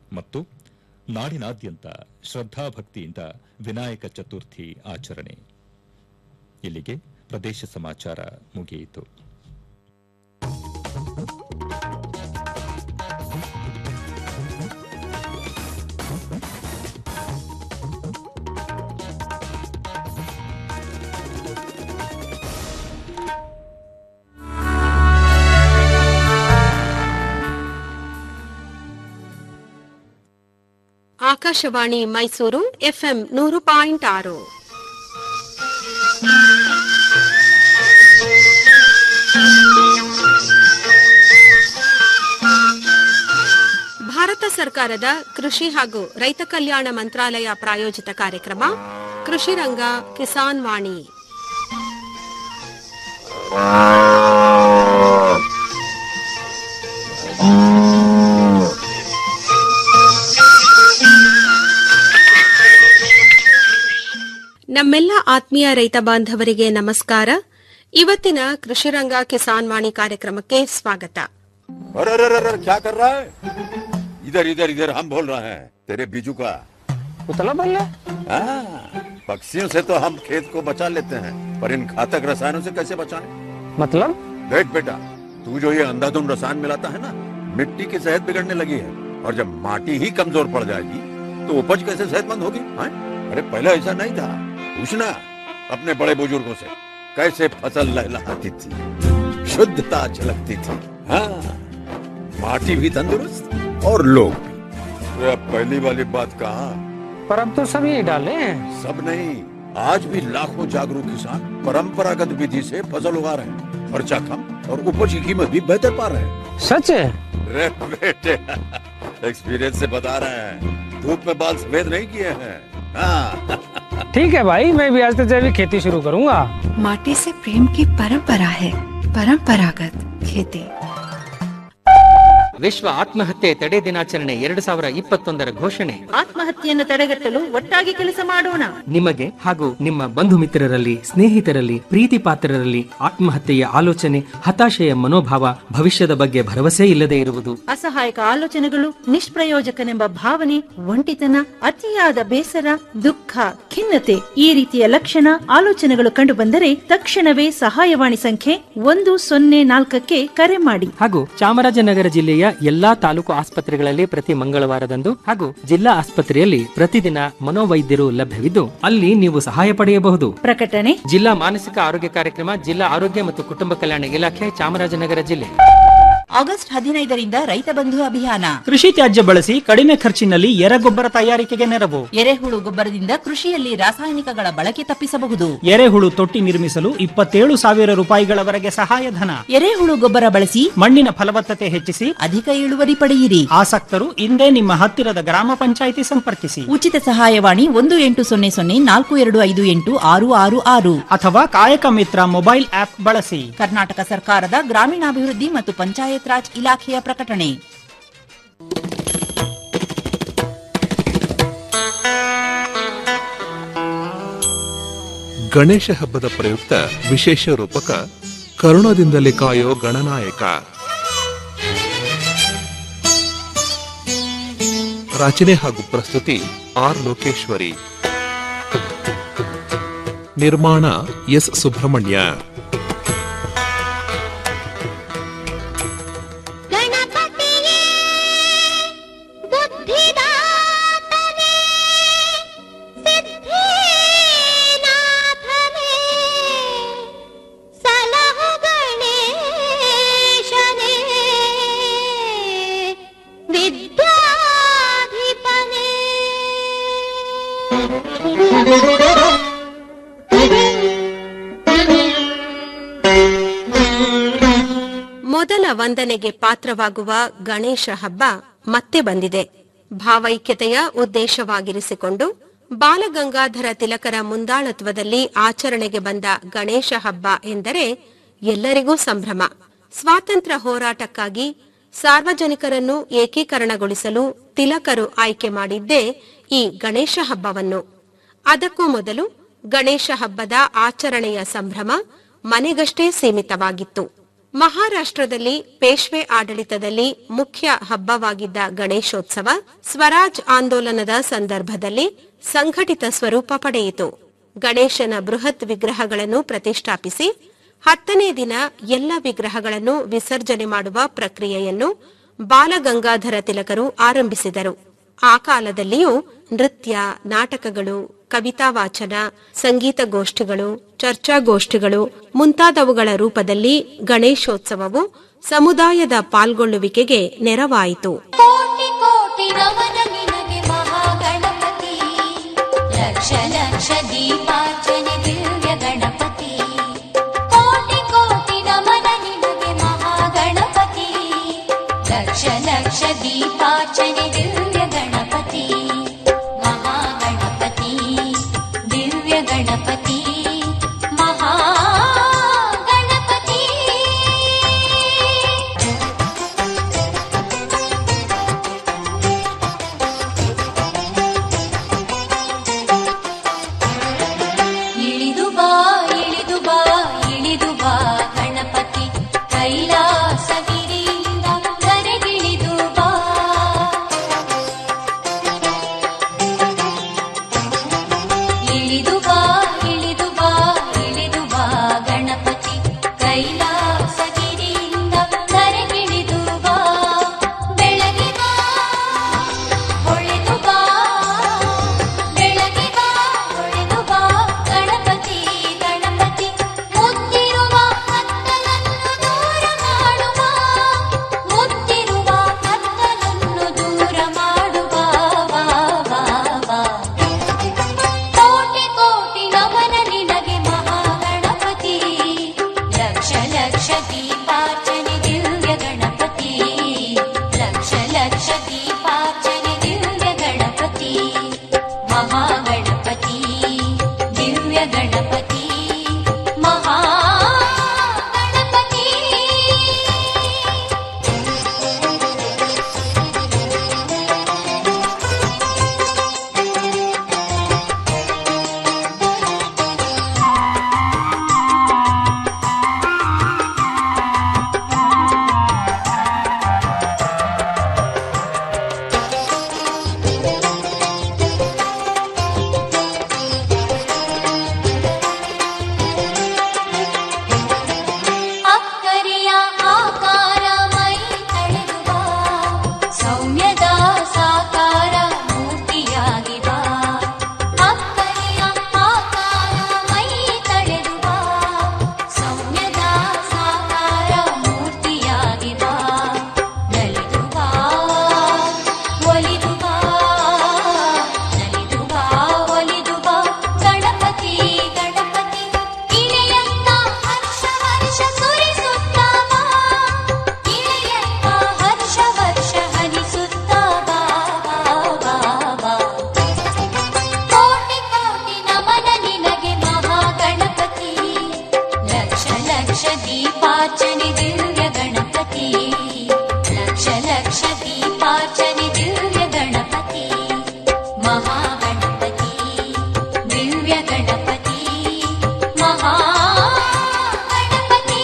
ಮತ್ತು ನಾಡಿನಾದ್ಯಂತ ಶ್ರದ್ಧಾಭಕ್ತಿಯಿಂದ ವಿನಾಯಕ ಚತುರ್ಥಿ ಆಚರಣೆ ಇಲ್ಲಿಗೆ ಪ್ರದೇಶ ಸಮಾಚಾರ ಮುಗಿಯಿತು ಆಕಾಶವಾಣಿ ಮೈಸೂರು ಎಫ್ಎಂ ನೂರು ಪಾಯಿಂಟ್ ಆರು ಭಾರತ ಸರ್ಕಾರದ ಕೃಷಿ ಹಾಗೂ ರೈತ ಕಲ್ಯಾಣ ಮಂತ್ರಾಲಯ ಪ್ರಾಯೋಜಿತ ಕಾರ್ಯಕ್ರಮ ಕೃಷಿ ರಂಗ ಕಿಸಾನ್ ವಾಣಿ ನಮ್ಮೆಲ್ಲ ಆತ್ಮೀಯ ರೈತ ಬಾಂಧವರಿಗೆ ನಮಸ್ಕಾರ ಇವತ್ತಿನ ಕೃಷಿರಂಗ ಕಿಸಾನ್ ವಾಣಿ ಕಾರ್ಯಕ್ರಮಕ್ಕೆ ಸ್ವಾಗತ अरे अरे अरे अरे, क्या कर रहा है इधर इधर इधर हम बोल रहे हैं तेरे बीजू का उतला बल्ला हाँ, पक्षियों से तो हम खेत को बचा लेते हैं पर इन घातक रसायनों से कैसे बचाएं? मतलब देख बेटा तू जो ये अंधाधुंध रसायन मिलाता है ना मिट्टी की सेहत बिगड़ने लगी है और जब माटी ही कमजोर पड़ जाएगी तो उपज कैसे सेहतमंद होगी हाँ? अरे पहले ऐसा नहीं था पूछना अपने बड़े बुजुर्गों से कैसे फसल लहलहाती थी शुद्धता झलकती थी हाँ माटी भी तंदुरुस्त और लोग भी अरे अब पहली वाली बात कहाँ पर अब तो सब यही डाले हैं सब नहीं आज भी लाखों जागरूक किसान परंपरागत विधि से फसल उगा रहे हैं खर्चा कम और उपज की कीमत भी बेहतर पा रहे हैं सच है रे बेटे एक्सपीरियंस से बता रहे हैं धूप में बाल सफेद नहीं किए हैं हाँ ठीक है भाई मैं भी आज से जैविक खेती शुरू करूंगा माटी से प्रेम की परंपरा है परंपरागत खेती ವಿಶ್ವ ಆತ್ಮಹತ್ಯೆ ತಡೆ ದಿನಾಚರಣೆ ಎರಡು ಸಾವಿರ ಇಪ್ಪತ್ತೊಂದರ ಘೋಷಣೆ ಆತ್ಮಹತ್ಯೆಯನ್ನು ತಡೆಗಟ್ಟಲು ಒಟ್ಟಾಗಿ ಕೆಲಸ ಮಾಡೋಣ ನಿಮಗೆ ಹಾಗೂ ನಿಮ್ಮ ಬಂಧು ಮಿತ್ರರಲ್ಲಿ ಸ್ನೇಹಿತರಲ್ಲಿ ಪ್ರೀತಿ ಪಾತ್ರರಲ್ಲಿ ಆತ್ಮಹತ್ಯೆಯ ಆಲೋಚನೆ ಹತಾಶೆಯ ಮನೋಭಾವ ಭವಿಷ್ಯದ ಬಗ್ಗೆ ಭರವಸೆ ಇಲ್ಲದೆ ಇರುವುದು ಅಸಹಾಯಕ ಆಲೋಚನೆಗಳು ನಿಷ್ಪ್ರಯೋಜಕನೆಂಬ ಭಾವನೆ ಒಂಟಿತನ ಅತಿಯಾದ ಬೇಸರ ದುಃಖ ಖಿನ್ನತೆ ಈ ರೀತಿಯ ಲಕ್ಷಣ ಆಲೋಚನೆಗಳು ಕಂಡುಬಂದರೆ ತಕ್ಷಣವೇ ಸಹಾಯವಾಣಿ ಸಂಖ್ಯೆ ಒಂದು ಸೊನ್ನೆ ನಾಲ್ಕಕ್ಕೆ ಕರೆ ಮಾಡಿ ಹಾಗೂ ಚಾಮರಾಜನಗರ ಜಿಲ್ಲೆಯ ಎಲ್ಲಾ ತಾಲೂಕು ಆಸ್ಪತ್ರೆಗಳಲ್ಲಿ ಪ್ರತಿ ಮಂಗಳವಾರದಂದು ಹಾಗೂ ಜಿಲ್ಲಾ ಆಸ್ಪತ್ರೆಯಲ್ಲಿ ಪ್ರತಿದಿನ ಮನೋವೈದ್ಯರು ಲಭ್ಯವಿದ್ದು ಅಲ್ಲಿ ನೀವು ಸಹಾಯ ಪಡೆಯಬಹುದು ಪ್ರಕಟಣೆ ಜಿಲ್ಲಾ ಮಾನಸಿಕ ಆರೋಗ್ಯ ಕಾರ್ಯಕ್ರಮ ಜಿಲ್ಲಾ ಆರೋಗ್ಯ ಮತ್ತು ಕುಟುಂಬ ಕಲ್ಯಾಣ ಇಲಾಖೆ ಚಾಮರಾಜನಗರ ಜಿಲ್ಲೆ ಆಗಸ್ಟ್ ಹದಿನೈದರಿಂದ ರೈತ ಬಂಧು ಅಭಿಯಾನ ಕೃಷಿ ತ್ಯಾಜ್ಯ ಬಳಸಿ ಕಡಿಮೆ ಖರ್ಚಿನಲ್ಲಿ ಎರೆಗೊಬ್ಬರ ತಯಾರಿಕೆಗೆ ನೆರವು ಎರೆಹುಳು ಗೊಬ್ಬರದಿಂದ ಕೃಷಿಯಲ್ಲಿ ರಾಸಾಯನಿಕಗಳ ಬಳಕೆ ತಪ್ಪಿಸಬಹುದು ಎರೆಹುಳು ತೊಟ್ಟಿ ನಿರ್ಮಿಸಲು ಇಪ್ಪತ್ತೇಳು ಸಾವಿರ ರೂಪಾಯಿಗಳವರೆಗೆ ಸಹಾಯಧನ ಎರೆಹುಳು ಗೊಬ್ಬರ ಬಳಸಿ ಮಣ್ಣಿನ ಫಲವತ್ತತೆ ಹೆಚ್ಚಿಸಿ ಅಧಿಕ ಇಳುವರಿ ಪಡೆಯಿರಿ ಆಸಕ್ತರು ಇಂದೇ ನಿಮ್ಮ ಹತ್ತಿರದ ಗ್ರಾಮ ಪಂಚಾಯಿತಿ ಸಂಪರ್ಕಿಸಿ ಉಚಿತ ಸಹಾಯವಾಣಿ ಒಂದು ಎಂಟು ಸೊನ್ನೆ ಸೊನ್ನೆ ನಾಲ್ಕು ಎರಡು ಐದು ಎಂಟು ಆರು ಆರು ಆರು ಅಥವಾ ಕಾಯಕ ಮಿತ್ರ ಮೊಬೈಲ್ ಆಪ್ ಬಳಸಿ ಕರ್ನಾಟಕ ಸರ್ಕಾರದ ಗ್ರಾಮೀಣಾಭಿವೃದ್ಧಿ ಮತ್ತು ಪಂಚಾಯತ್ ರಾಜ್ ಇಲಾಖೆಯ ಪ್ರಕಟಣೆ ಗಣೇಶ ಹಬ್ಬದ ಪ್ರಯುಕ್ತ ವಿಶೇಷ ರೂಪಕ ಕರುಣದಿಂದಲೇ ಕಾಯೋ ಗಣನಾಯಕ ರಚನೆ ಹಾಗೂ ಪ್ರಸ್ತುತಿ ಆರ್ ಲೋಕೇಶ್ವರಿ ನಿರ್ಮಾಣ ಎಸ್ ಸುಬ್ರಹ್ಮಣ್ಯ ಮೊದಲ ವಂದನೆಗೆ ಪಾತ್ರವಾಗುವ ಗಣೇಶ ಹಬ್ಬ ಮತ್ತೆ ಬಂದಿದೆ ಭಾವೈಕ್ಯತೆಯ ಉದ್ದೇಶವಾಗಿರಿಸಿಕೊಂಡು ಬಾಲಗಂಗಾಧರ ತಿಲಕರ ಮುಂದಾಳತ್ವದಲ್ಲಿ ಆಚರಣೆಗೆ ಬಂದ ಗಣೇಶ ಹಬ್ಬ ಎಂದರೆ ಎಲ್ಲರಿಗೂ ಸಂಭ್ರಮ ಸ್ವಾತಂತ್ರ್ಯ ಹೋರಾಟಕ್ಕಾಗಿ ಸಾರ್ವಜನಿಕರನ್ನು ಏಕೀಕರಣಗೊಳಿಸಲು ತಿಲಕರು ಆಯ್ಕೆ ಮಾಡಿದ್ದೇ ಈ ಗಣೇಶ ಹಬ್ಬವನ್ನು ಅದಕ್ಕೂ ಮೊದಲು ಗಣೇಶ ಹಬ್ಬದ ಆಚರಣೆಯ ಸಂಭ್ರಮ ಮನೆಗಷ್ಟೇ ಸೀಮಿತವಾಗಿತ್ತು ಮಹಾರಾಷ್ಟ್ರದಲ್ಲಿ ಪೇಶ್ವೆ ಆಡಳಿತದಲ್ಲಿ ಮುಖ್ಯ ಹಬ್ಬವಾಗಿದ್ದ ಗಣೇಶೋತ್ಸವ ಸ್ವರಾಜ್ ಆಂದೋಲನದ ಸಂದರ್ಭದಲ್ಲಿ ಸಂಘಟಿತ ಸ್ವರೂಪ ಪಡೆಯಿತು ಗಣೇಶನ ಬೃಹತ್ ವಿಗ್ರಹಗಳನ್ನು ಪ್ರತಿಷ್ಠಾಪಿಸಿ ಹತ್ತನೇ ದಿನ ಎಲ್ಲ ವಿಗ್ರಹಗಳನ್ನು ವಿಸರ್ಜನೆ ಮಾಡುವ ಪ್ರಕ್ರಿಯೆಯನ್ನು ಬಾಲಗಂಗಾಧರ ತಿಲಕರು ಆರಂಭಿಸಿದರು ಆ ಕಾಲದಲ್ಲಿಯೂ ನೃತ್ಯ ನಾಟಕಗಳು ಕವಿತಾ ವಾಚನ ಸಂಗೀತ ಗೋಷ್ಠಿಗಳು ಚರ್ಚಾಗೋಷ್ಠಿಗಳು ಮುಂತಾದವುಗಳ ರೂಪದಲ್ಲಿ ಗಣೇಶೋತ್ಸವವು ಸಮುದಾಯದ ಪಾಲ್ಗೊಳ್ಳುವಿಕೆಗೆ ನೆರವಾಯಿತು ಕೋಟಿ ಕೋಟಿ ನಮನ ನಿನಗೆ ಮಹಾಗಣಪತಿ ಲಕ್ಷ ಲಕ್ಷ ದೀಪಾರ್ಚನೆ ದಿವ್ಯ ಗಣಪತಿ ಕೋಟಿ ಕೋಟಿ ನಮನ ನಿನಗೆ ಮಹಾಗಣಪತಿ ಲಕ್ಷ ಲಕ್ಷ ದೀಪಾರ್ಚನೆ ದಿವ್ಯ ಗಣಪತಿ ಮಹಾಗಣಪತಿ ದಿವ್ಯ ಗಣಪತಿ ಮಹಾಗಣಪತಿ ಇಳಿದು ಬಾ ಇಳಿದು ಬಾ ಇಳಿದು ಬಾ ಗಣಪತಿ ಕೈಲಾಸಗಿರಿಯಿಂದ ಕರೆಗಿಳಿದು ಬಾ ಇಳಿದು ಬಾ ಇಳಿದು ಬಾ ಇಳಿದು ಬಾ ಗಣಪತಿ ಕೈಲಾಸಗಿರಿಯಿಂದ ಕರೆಗಿಳಿದು ಬಾ ಬೆಳಗಿ ಬಾ ಹೊಳೆದು ಬಾ ಬೆಳಗಿ ಬಾ ಹೊಳೆದು ಬಾ ಗಣಪತಿ ಗಣಪತಿ ಮುತ್ತಿರುವ ಕತ್ತಲನ್ನು ದೂರ ಮಾಡುವ ಮುತ್ತಿರುವ ಕತ್ತಲನ್ನು ದೂರ ಮಾಡುವ ವಾ ವಾ ವಾ ಕೋಟಿ ಕೋಟಿ ನಮನ ನಿನಗೆ ಮಹಾಗಣಪತಿ ಲಕ್ಷ ಲಕ್ಷ ದೀಪಾರ್ಚನೆ ದಿವ್ಯ ಗಣಪತಿ ಲಕ್ಷ ಲಕ್ಷ ದೀಪಾರ್ಚನೆ ದಿವ್ಯ ಗಣಪತಿ ಮಹಾಗಣಪತಿ ದಿವ್ಯ ಗಣಪತಿ ಮಹಾಗಣಪತಿ ಅಕ್ಕರಿಯ ಆಕಾರ ಮೈ ತಳೆದು ಬಾ ಸೌಮ್ಯದ ಸಾಕಾರ ಮೂರ್ತಿಯಾಗಿ ಬಾ ಅಕ್ಕರಿಯ ಆಕಾರ ಮೈ ತಳೆದು ಬಾ ಸೌಮ್ಯದ ಸಾಕಾರ ಮೂರ್ತಿಯಾಗಿ ಬಾ ನಲಿದು ಬಾ ಒಲಿದು ಬಾ ನಲಿದು ಬಾ ಒಲಿದು ಬಾ ಗಣಪತಿ ಗಣಪತಿ ಇಳೆಯತ್ತ ಹರ್ಷ ಹರ್ಷ ಸುರಿಸುತ್ತಾ ಬಾ ಇಳೆಯತ್ತ ಹರ್ಷ ವರ್ಷ ಹರಿಸುತ್ತಾ ಬಾ ಬಾ ಬಾ ಬಾ ಕೋಟಿ ಕೋಟಿ ನಮನ ನಿನಗೆ ಮಹಾಗಣಪತಿ ಲಕ್ಷ ಲಕ್ಷ ದೀಪಾರ್ಚನೆ ದಿವ್ಯ ಗಣಪತಿ ಲಕ್ಷ ಲಕ್ಷ ದೀಪಾರ್ಚನೆ ದಿವ್ಯ ಗಣಪತಿ ಮಹಾಗಣಪತಿ ದಿವ್ಯ ಗಣಪತಿ ಮಹಾಗಣಪತಿ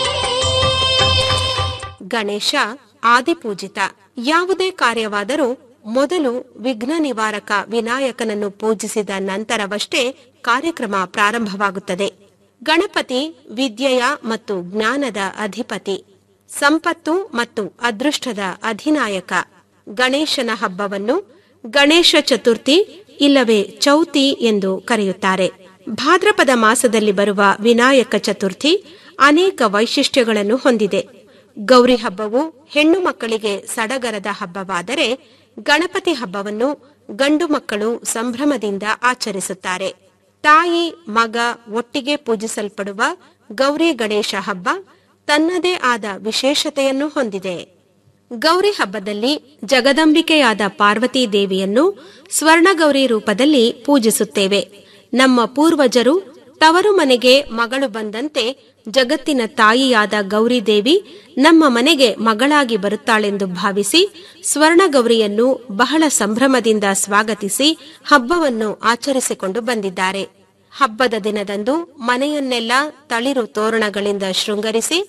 ಗಣೇಶ ಆದಿಪೂಜಿತ ಯಾವುದೇ ಕಾರ್ಯವಾದರೂ ಮೊದಲು ವಿಘ್ನ ನಿವಾರಕ ವಿನಾಯಕನನ್ನು ಪೂಜಿಸಿದ ನಂತರವಷ್ಟೇ ಕಾರ್ಯಕ್ರಮ ಪ್ರಾರಂಭವಾಗುತ್ತದೆ ಗಣಪತಿ ವಿದ್ಯೆಯ ಮತ್ತು ಜ್ಞಾನದ ಅಧಿಪತಿ ಸಂಪತ್ತು ಮತ್ತು ಅದೃಷ್ಟದ ಅಧಿನಾಯಕ ಗಣೇಶನ ಹಬ್ಬವನ್ನು ಗಣೇಶ ಚತುರ್ಥಿ ಇಲ್ಲವೇ ಚೌತಿ ಎಂದು ಕರೆಯುತ್ತಾರೆ ಭಾದ್ರಪದ ಮಾಸದಲ್ಲಿ ಬರುವ ವಿನಾಯಕ ಚತುರ್ಥಿ ಅನೇಕ ವೈಶಿಷ್ಟ್ಯಗಳನ್ನು ಹೊಂದಿದೆ ಗೌರಿ ಹಬ್ಬವು ಹೆಣ್ಣು ಮಕ್ಕಳಿಗೆ ಸಡಗರದ ಹಬ್ಬವಾದರೆ ಗಣಪತಿ ಹಬ್ಬವನ್ನು ಗಂಡು ಮಕ್ಕಳು ಸಂಭ್ರಮದಿಂದ ಆಚರಿಸುತ್ತಾರೆ ತಾಯಿ ಮಗ ಒಟ್ಟಿಗೆ ಪೂಜಿಸಲ್ಪಡುವ ಗೌರಿ ಗಣೇಶ ಹಬ್ಬ ತನ್ನದೇ ಆದ ವಿಶೇಷತೆಯನ್ನು ಹೊಂದಿದೆ ಗೌರಿ ಹಬ್ಬದಲ್ಲಿ ಜಗದಂಬಿಕೆಯಾದ ಪಾರ್ವತೀ ದೇವಿಯನ್ನು ಸ್ವರ್ಣಗೌರಿ ರೂಪದಲ್ಲಿ ಪೂಜಿಸುತ್ತೇವೆ ನಮ್ಮ ಪೂರ್ವಜರು ತವರು ಮನೆಗೆ ಮಗಳು ಬಂದಂತೆ ಜಗತ್ತಿನ ತಾಯಿಯಾದ ಗೌರಿದೇವಿ ನಮ್ಮ ಮನೆಗೆ ಮಗಳಾಗಿ ಬರುತ್ತಾಳೆಂದು ಭಾವಿಸಿ ಸ್ವರ್ಣಗೌರಿಯನ್ನು ಬಹಳ ಸಂಭ್ರಮದಿಂದ ಸ್ವಾಗತಿಸಿ ಹಬ್ಬವನ್ನು ಆಚರಿಸಿಕೊಂಡು ಬಂದಿದ್ದಾರೆ ಹಬ್ಬದ ದಿನದಂದು ಮನೆಯನ್ನೆಲ್ಲ ತಳಿರು ತೋರಣಗಳಿಂದ ಶೃಂಗರಿಸಿ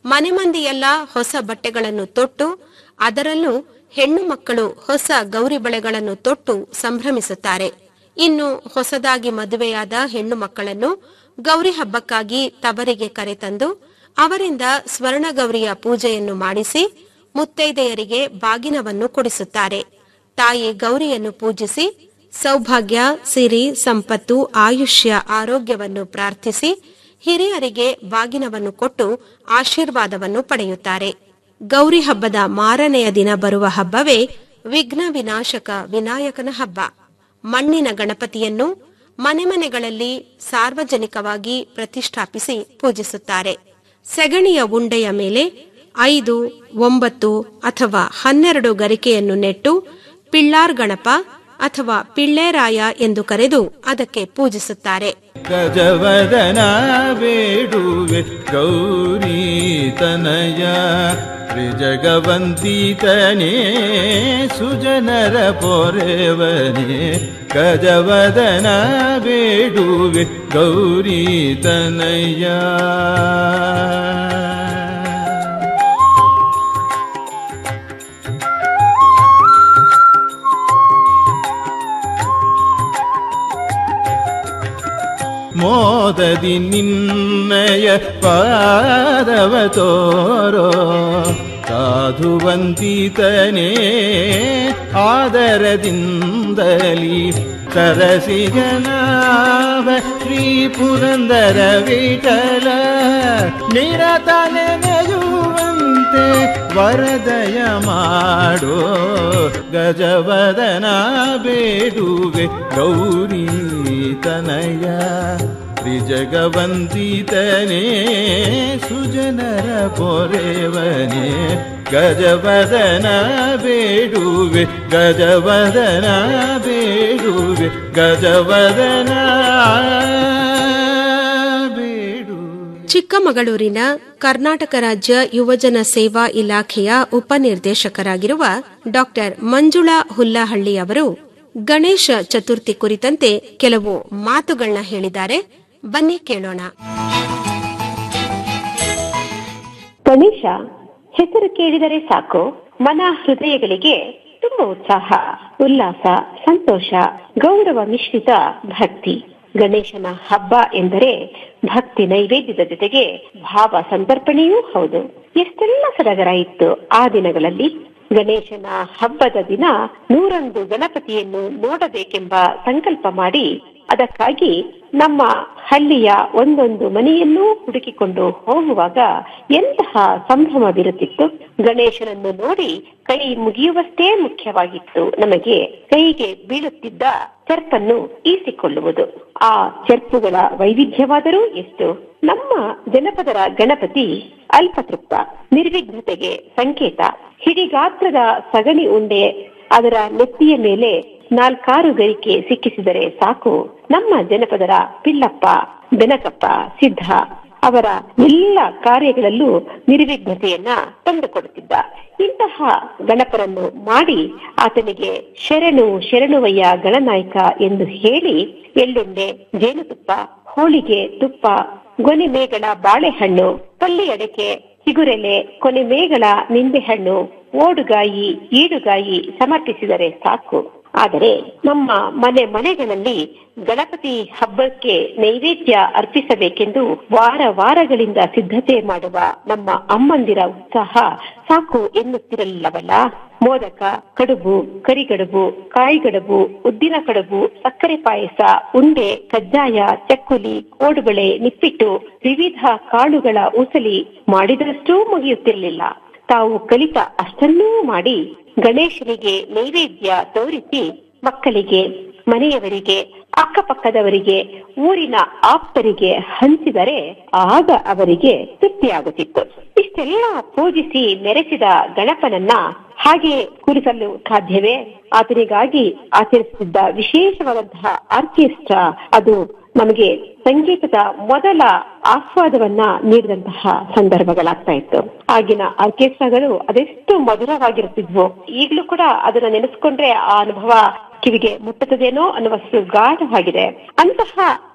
ಮನೆ ಮಂದಿಯೆಲ್ಲ ಹೊಸ ಬಟ್ಟೆಗಳನ್ನು ತೊಟ್ಟು ಅದರಲ್ಲೂ ಹೆಣ್ಣು ಮಕ್ಕಳು ಹೊಸ ಗೌರಿ ಬಳೆಗಳನ್ನು ತೊಟ್ಟು ಸಂಭ್ರಮಿಸುತ್ತಾರೆ ಇನ್ನು ಹೊಸದಾಗಿ ಮದುವೆಯಾದ ಹೆಣ್ಣು ಮಕ್ಕಳನ್ನು ಗೌರಿ ಹಬ್ಬಕ್ಕಾಗಿ ತವರಿಗೆ ಕರೆತಂದು ಅವರಿಂದ ಸ್ವರ್ಣಗೌರಿಯ ಪೂಜೆಯನ್ನು ಮಾಡಿಸಿ ಮುತ್ತೈದೆಯರಿಗೆ ಬಾಗಿನವನ್ನು ಕೊಡಿಸುತ್ತಾರೆ ತಾಯಿ ಗೌರಿಯನ್ನು ಪೂಜಿಸಿ ಸೌಭಾಗ್ಯ ಸಿರಿ ಸಂಪತ್ತು ಆಯುಷ್ಯ ಆರೋಗ್ಯವನ್ನು ಪ್ರಾರ್ಥಿಸಿ ಹಿರಿಯರಿಗೆ ಬಾಗಿನವನ್ನು ಕೊಟ್ಟು ಆಶೀರ್ವಾದವನ್ನು ಪಡೆಯುತ್ತಾರೆ ಗೌರಿ ಹಬ್ಬದ ಮಾರನೆಯ ದಿನ ಬರುವ ಹಬ್ಬವೇ ವಿಘ್ನ ವಿನಾಶಕ ವಿನಾಯಕನ ಹಬ್ಬ ಮಣ್ಣಿನ ಗಣಪತಿಯನ್ನು ಮನೆ ಮನೆಗಳಲ್ಲಿ ಸಾರ್ವಜನಿಕವಾಗಿ ಪ್ರತಿಷ್ಠಾಪಿಸಿ ಪೂಜಿಸುತ್ತಾರೆ ಸೆಗಣಿಯ ಉಂಡೆಯ ಮೇಲೆ ಐದು ಒಂಬತ್ತು ಅಥವಾ ಹನ್ನೆರಡು ಗರಿಕೆಯನ್ನು ನೆಟ್ಟು ಪಿಳ್ಳಾರ್ ಗಣಪ ಅಥವಾ ಪಿಳ್ಳೇರಾಯ ಎಂದು ಕರೆದು ಅದಕ್ಕೆ ಪೂಜಿಸುತ್ತಾರೆ ಗಜವದನ ಬೇಡುವೆ ಗೌರಿ ತನಯ ತ್ರಿಜಗವಂತಿತನೇ ಸುಜನರ ಪೊರೆವನೇ ಗಜವದನ ಬೇಡುವೆ ಗೌರಿ ತನಯ ಮೋದದಿ ನಿನ್ನಯ ಪಾದವ ತೋರೋ ಸಾಧುವಂತಿತನೇ ಆದರದಿಂದಲಿ ತರಸಿಗನಾವ ಶ್ರೀ ಪುರಂದರ ವಿಠಲ ನಿರತ ನೆನೆಯುವಂತೆ ವರದಯ ಮಾಡೋ ಗಜವದನ ಬೇಡುವೆ ಗೌರಿ ತನಯ ತ್ರಿಜಗವಂತಿತನೇ ಸುಜನರ ಪೊರೆವನೇ ಗಜವದನ ಬೇಡುವೆ ಗಜವದನ ಬೇಡುವೆ ಗಜವದನ ಚಿಕ್ಕಮಗಳೂರಿನ ಕರ್ನಾಟಕ ರಾಜ್ಯ ಯುವಜನ ಸೇವಾ ಇಲಾಖೆಯ ಉಪನಿರ್ದೇಶಕರಾಗಿರುವ ಡಾಕ್ಟರ್ ಮಂಜುಳಾ ಹುಲ್ಲಹಳ್ಳಿ ಅವರು ಗಣೇಶ ಚತುರ್ಥಿ ಕುರಿತಂತೆ ಕೆಲವು ಮಾತುಗಳನ್ನ ಹೇಳಿದ್ದಾರೆ ಬನ್ನಿ ಕೇಳೋಣ ಗಣೇಶ ಹೆಸರು ಕೇಳಿದರೆ ಸಾಕು ಮನ ಹೃದಯಗಳಿಗೆ ತುಂಬ ಉತ್ಸಾಹ ಉಲ್ಲಾಸ ಸಂತೋಷ ಗೌರವ ಮಿಶ್ರಿತ ಭಕ್ತಿ ಗಣೇಶನ ಹಬ್ಬ ಎಂದರೆ ಭಕ್ತಿ ನೈವೇದ್ಯದ ಜೊತೆಗೆ ಭಾವ ಸಂತರ್ಪಣೆಯೂ ಹೌದು ಎಷ್ಟೆಲ್ಲ ಸಡಗರ ಇತ್ತು ಆ ದಿನಗಳಲ್ಲಿ ಗಣೇಶನ ಹಬ್ಬದ ದಿನ ನೂರೊಂದು ಗಣಪತಿಯನ್ನು ನೋಡಬೇಕೆಂಬ ಸಂಕಲ್ಪ ಮಾಡಿ ಅದಕ್ಕಾಗಿ ನಮ್ಮ ಹಳ್ಳಿಯ ಒಂದೊಂದು ಮನೆಯನ್ನೂ ಹುಡುಕಿಕೊಂಡು ಹೋಗುವಾಗ ಎಂತಹ ಸಂಭ್ರಮವಿರುತ್ತಿತ್ತು ಗಣೇಶನನ್ನು ನೋಡಿ ಕೈ ಮುಗಿಯುವಷ್ಟೇ ಮುಖ್ಯವಾಗಿತ್ತು ನಮಗೆ ಕೈಗೆ ಬೀಳುತ್ತಿದ್ದ ಚೆರ್ಪನ್ನು ಈಸಿಕೊಳ್ಳುವುದು ಆ ಚೆರ್ಪುಗಳ ವೈವಿಧ್ಯವಾದರೂ ಎಷ್ಟು ನಮ್ಮ ಜನಪದರ ಗಣಪತಿ ಅಲ್ಪತೃಪ್ತ ನಿರ್ವಿಘ್ನತೆಗೆ ಸಂಕೇತ ಹಿಡಿಗಾತ್ರದ ಸಗಣಿ ಉಂಡೆ ಅದರ ನೆತ್ತಿಯ ಮೇಲೆ ನಾಲ್ಕಾರು ಗರಿಕೆ ಸಿಕ್ಕಿಸಿದರೆ ಸಾಕು ನಮ್ಮ ಜನಪದರ ಪಿಲ್ಲಪ್ಪ ಬೆನಕಪ್ಪ ಸಿದ್ಧ ಅವರ ಎಲ್ಲ ಕಾರ್ಯಗಳಲ್ಲೂ ನಿರ್ವಿಘ್ನತೆಯನ್ನ ತಂದುಕೊಡುತ್ತಿದ್ದ ಇಂತಹ ಗಣಪರನ್ನು ಮಾಡಿ ಆತನಿಗೆ ಶರಣು ಶರಣುವಯ್ಯ ಗಣನಾಯಕ ಎಂದು ಹೇಳಿ ಎಳ್ಳುಂಡೆ ಜೇನುತುಪ್ಪ ಹೋಳಿಗೆ ತುಪ್ಪ ಗೊನೆಮೇಗಳ ಬಾಳೆಹಣ್ಣು ಪಲ್ಲಿ ಅಡಕೆ ಚಿಗುರೆಲೆ ಕೊನೆಮೇಗಳ ನಿಂಬೆಹಣ್ಣು ಓಡುಗಾಯಿ ಈಡುಗಾಯಿ ಸಮರ್ಪಿಸಿದರೆ ಸಾಕು ಆದರೆ ನಮ್ಮ ಮನೆ ಮನೆಗಳಲ್ಲಿ ಗಣಪತಿ ಹಬ್ಬಕ್ಕೆ ನೈವೇದ್ಯ ಅರ್ಪಿಸಬೇಕೆಂದು ವಾರ ವಾರಗಳಿಂದ ಸಿದ್ಧತೆ ಮಾಡುವ ನಮ್ಮ ಅಮ್ಮಂದಿರ ಉತ್ಸಾಹ ಸಾಕು ಎನ್ನುತ್ತಿರಲಿಲ್ಲವಲ್ಲ ಮೋದಕ ಕಡುಬು ಕರಿಗಡುಬು ಕಾಯಿಗಡುಬು ಉದ್ದಿನ ಕಡುಬು ಸಕ್ಕರೆ ಪಾಯಸ ಉಂಡೆ ಕಜ್ಜಾಯ ಚಕ್ಕುಲಿ ಕೋಡುಬಳೆ ನಿಪ್ಪಿಟ್ಟು ವಿವಿಧ ಕಾಳುಗಳ ಉಸಲಿ ಮಾಡಿದರಷ್ಟೂ ಮುಗಿಯುತ್ತಿರಲಿಲ್ಲ ತಾವು ಕಲಿತ ಅಷ್ಟನ್ನೂ ಮಾಡಿ ಗಣೇಶನಿಗೆ ನೈವೇದ್ಯ ತೋರಿಸಿ ಮಕ್ಕಳಿಗೆ ಮನೆಯವರಿಗೆ ಅಕ್ಕಪಕ್ಕದವರಿಗೆ ಊರಿನ ಆಪ್ತರಿಗೆ ಹಂಚಿದರೆ ಆಗ ಅವರಿಗೆ ತೃಪ್ತಿಯಾಗುತ್ತಿತ್ತು ಇಷ್ಟೆಲ್ಲ ಪೂಜಿಸಿ ಮೆರೆಸಿದ ಗಣಪನನ್ನ ಹಾಗೆ ಕೂರಿಸಲು ಸಾಧ್ಯವೇ ಆತನಿಗಾಗಿ ಆಚರಿಸುತ್ತಿದ್ದ ವಿಶೇಷವಾದಂತಹ ಆರ್ಕೆಸ್ಟ್ರಾ ಅದು ನಮಗೆ ಸಂಗೀತದ ಮೊದಲ ಆಸ್ವಾದವನ್ನ ನೀಡಿದಂತಹ ಸಂದರ್ಭಗಳಾಗ್ತಾ ಇತ್ತು ಆಗಿನ ಆರ್ಕೆಸ್ಟ್ರಾಗಳು ಅದೆಷ್ಟು ಮಧುರವಾಗಿರುತ್ತಿದ್ವು ಈಗಲೂ ಕೂಡ ಅದನ್ನ ನೆನೆಸ್ಕೊಂಡ್ರೆ ಆ ಅನುಭವ ಕಿವಿಗೆ ಮುಟ್ಟುತ್ತದೇನೋ ಅನ್ನುವಷ್ಟು ಗಾಢವಾಗಿದೆ ಅಂತಹ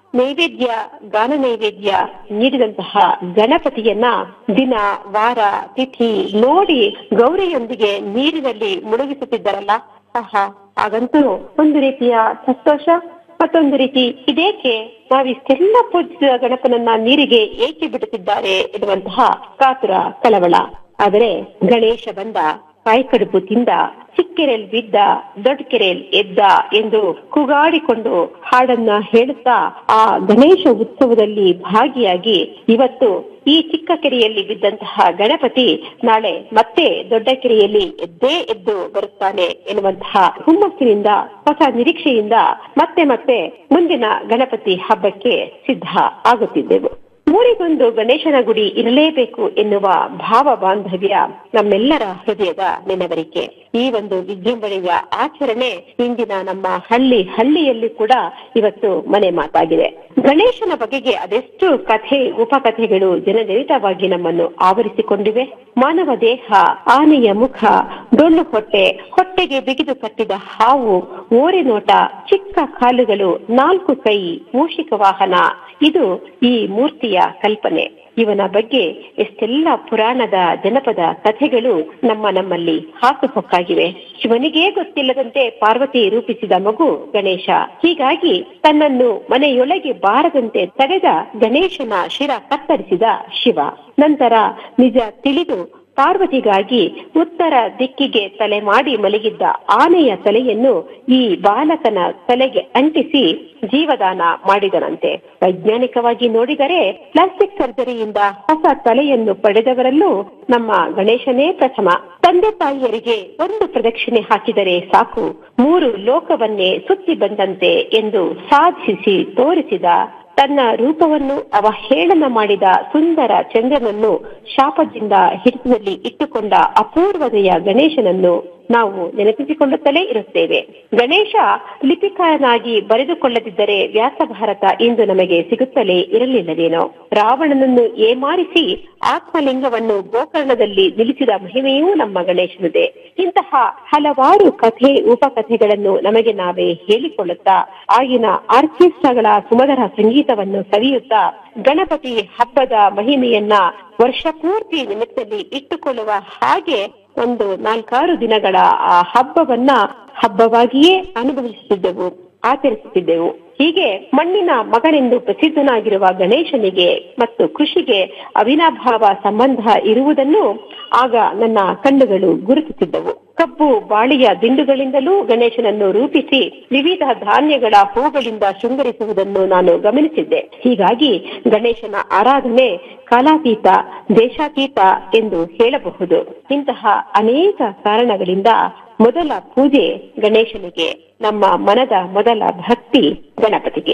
ನೈವೇದ್ಯ ಗಾನ ನೈವೇದ್ಯ ನೀಡಿದಂತಹ ಗಣಪತಿಯನ್ನ ದಿನ ವಾರ ತಿಥಿ ನೋಡಿ ಗೌರಿಯೊಂದಿಗೆ ನೀರಿನಲ್ಲಿ ಮುಳುಗಿಸುತ್ತಿದ್ದರಲ್ಲ ಆಹಾ ಹಾಗಂತೂ ಒಂದು ರೀತಿಯ ಸಂತೋಷ ಮತ್ತೊಂದು ರೀತಿ ಇದೇಕೆ ನಾವಿಷ್ಟೆಲ್ಲ ಪೂಜಿಸಿದ ಗಣಪನನ್ನ ನೀರಿಗೆ ಏಕೆ ಬಿಡುತ್ತಿದ್ದಾರೆ ಎನ್ನುವಂತಹ ಕಾತುರ ಕಳವಳ ಆದರೆ ಗಣೇಶ ಬಂದ ಕಾಯ್ಕಡುಬು ತಿಂದ ಚಿಕ್ಕೆರೆಲ್ ಬಿದ್ದ ದೊಡ್ಡ ಕೆರೆಲ್ ಎದ್ದ ಎಂದು ಕೂಗಾಡಿಕೊಂಡು ಹಾಡನ್ನ ಹೇಳುತ್ತಾ ಆ ಗಣೇಶ ಉತ್ಸವದಲ್ಲಿ ಭಾಗಿಯಾಗಿ ಇವತ್ತು ಈ ಚಿಕ್ಕ ಕೆರೆಯಲ್ಲಿ ಬಿದ್ದಂತಹ ಗಣಪತಿ ನಾಳೆ ಮತ್ತೆ ದೊಡ್ಡ ಕೆರೆಯಲ್ಲಿ ಎದ್ದೇ ಎದ್ದು ಬರುತ್ತಾನೆ ಎನ್ನುವಂತಹ ಹುಮ್ಮಸ್ಸಿನಿಂದ ಹೊಸ ನಿರೀಕ್ಷೆಯಿಂದ ಮತ್ತೆ ಮತ್ತೆ ಮುಂದಿನ ಗಣಪತಿ ಹಬ್ಬಕ್ಕೆ ಸಿದ್ಧ ಆಗುತ್ತಿದ್ದೆವು ಊರಿಗೊಂದು ಗಣೇಶನ ಗುಡಿ ಇರಲೇಬೇಕು ಎನ್ನುವ ಭಾವ ಬಾಂಧವ್ಯ ನಮ್ಮೆಲ್ಲರ ಹೃದಯದ ನೆನವರಿಕೆ ಈ ಒಂದು ವಿಜೃಂಭಣೆಯ ಆಚರಣೆ ಇಂದಿನ ನಮ್ಮ ಹಳ್ಳಿ ಹಳ್ಳಿಯಲ್ಲಿ ಕೂಡ ಇವತ್ತು ಮನೆ ಮಾತಾಗಿದೆ ಗಣೇಶನ ಬಗೆಗೆ ಅದೆಷ್ಟು ಕಥೆ ಉಪಕಥೆಗಳು ಜನಜನಿತವಾಗಿ ನಮ್ಮನ್ನು ಆವರಿಸಿಕೊಂಡಿವೆ ಮಾನವ ದೇಹ ಆನೆಯ ಮುಖ ಡೊಳ್ಳು ಹೊಟ್ಟೆ ಹೊಟ್ಟೆಗೆ ಬಿಗಿದು ಕಟ್ಟಿದ ಹಾವು ಓರೆ ನೋಟ ಚಿಕ್ಕ ಕಾಲುಗಳು ನಾಲ್ಕು ಕೈ ಮೂಷಿಕ ವಾಹನ ಇದು ಈ ಮೂರ್ತಿಯ ಕಲ್ಪನೆ ಇವನ ಬಗ್ಗೆ ಎಷ್ಟೆಲ್ಲ ಪುರಾಣದ ಜನಪದ ಕಥೆಗಳು ನಮ್ಮ ನಮ್ಮಲ್ಲಿ ಹಾಕುಹೊಕ್ಕಾಗಿವೆ ಶಿವನಿಗೇ ಗೊತ್ತಿಲ್ಲದಂತೆ ಪಾರ್ವತಿ ರೂಪಿಸಿದ ಮಗು ಗಣೇಶ ಹೀಗಾಗಿ ತನ್ನನ್ನು ಮನೆಯೊಳಗೆ ಬಾರದಂತೆ ತಡೆದ ಗಣೇಶನ ಶಿರ ಕತ್ತರಿಸಿದ ಶಿವ ನಂತರ ನಿಜ ತಿಳಿದು ಪಾರ್ವತಿಗಾಗಿ ಉತ್ತರ ದಿಕ್ಕಿಗೆ ತಲೆ ಮಾಡಿ ಮಲಗಿದ್ದ ಆನೆಯ ತಲೆಯನ್ನು ಈ ಬಾಲಕನ ತಲೆಗೆ ಅಂಟಿಸಿ ಜೀವದಾನ ಮಾಡಿದನಂತೆ ವೈಜ್ಞಾನಿಕವಾಗಿ ನೋಡಿದರೆ ಪ್ಲಾಸ್ಟಿಕ್ ಸರ್ಜರಿಯಿಂದ ಹೊಸ ತಲೆಯನ್ನು ಪಡೆದವರಲ್ಲೂ ನಮ್ಮ ಗಣೇಶನೇ ಪ್ರಥಮ ತಂದೆ ತಾಯಿಯರಿಗೆ ಒಂದು ಪ್ರದಕ್ಷಿಣೆ ಹಾಕಿದರೆ ಸಾಕು ಮೂರು ಲೋಕವನ್ನೇ ಸುತ್ತಿ ಬಂದಂತೆ ಎಂದು ಸಾಧಿಸಿ ತೋರಿಸಿದ ತನ್ನ ರೂಪವನ್ನು ಅವಹೇಳನ ಮಾಡಿದ ಸುಂದರ ಚಂದ್ರನನ್ನು ಶಾಪದಿಂದ ಹಿಡಿತದಲ್ಲಿ ಇಟ್ಟುಕೊಂಡ ಅಪೂರ್ವತೆಯ ಗಣೇಶನನ್ನು ನಾವು ನೆನಪಿಸಿಕೊಳ್ಳುತ್ತಲೇ ಇರುತ್ತೇವೆ ಗಣೇಶ ಲಿಪಿಕಾರನಾಗಿ ಬರೆದುಕೊಳ್ಳದಿದ್ದರೆ ವ್ಯಾಸಭಾರತ ಇಂದು ನಮಗೆ ಸಿಗುತ್ತಲೇ ಇರಲಿಲ್ಲವೇನೋ ರಾವಣನನ್ನು ಏಮಾರಿಸಿ ಆತ್ಮಲಿಂಗವನ್ನು ಗೋಕರ್ಣದಲ್ಲಿ ನಿಲ್ಲಿಸಿದ ಮಹಿಮೆಯೂ ನಮ್ಮ ಗಣೇಶನಿದೆ ಇಂತಹ ಹಲವಾರು ಕಥೆ ಉಪಕಥೆಗಳನ್ನು ನಮಗೆ ನಾವೇ ಹೇಳಿಕೊಳ್ಳುತ್ತಾ ಆಗಿನ ಆರ್ಕೆಸ್ಟ್ರಾಗಳ ಸುಮಧುರ ಸಂಗೀತವನ್ನು ಸವಿಯುತ್ತಾ ಗಣಪತಿ ಹಬ್ಬದ ಮಹಿಮೆಯನ್ನ ವರ್ಷ ಪೂರ್ತಿ ನೆನಪಿನಲ್ಲಿ ಇಟ್ಟುಕೊಳ್ಳುವ ಹಾಗೆ ಒಂದು ನಾಲ್ಕಾರು ದಿನಗಳ ಆ ಹಬ್ಬವನ್ನ ಹಬ್ಬವಾಗಿಯೇ ಅನುಭವಿಸುತ್ತಿದ್ದೆವು ಆಚರಿಸುತ್ತಿದ್ದೆವು ಹೀಗೆ ಮಣ್ಣಿನ ಮಗನೆಂದು ಪ್ರಸಿದ್ಧನಾಗಿರುವ ಗಣೇಶನಿಗೆ ಮತ್ತು ಕೃಷಿಗೆ ಅವಿನಾಭಾವ ಸಂಬಂಧ ಇರುವುದನ್ನು ಆಗ ನನ್ನ ಕಣ್ಣುಗಳು ಗುರುತಿಸಿದ್ದವು ಕಬ್ಬು ಬಾಳಿಯ ದಿಂಡುಗಳಿಂದಲೂ ಗಣೇಶನನ್ನು ರೂಪಿಸಿ ವಿವಿಧ ಧಾನ್ಯಗಳ ಹೂಗಳಿಂದ ಶೃಂಗರಿಸುವುದನ್ನು ನಾನು ಗಮನಿಸಿದ್ದೆ ಹೀಗಾಗಿ ಗಣೇಶನ ಆರಾಧನೆ ಕಾಲಾತೀತ ದೇಶಾತೀತ ಎಂದು ಹೇಳಬಹುದು ಇಂತಹ ಅನೇಕ ಕಾರಣಗಳಿಂದ ಮೊದಲ ಪೂಜೆ ಗಣೇಶನಿಗೆ ನಮ್ಮ ಮನದ ಮೊದಲ ಭಕ್ತಿ ಗಣಪತಿಗೆ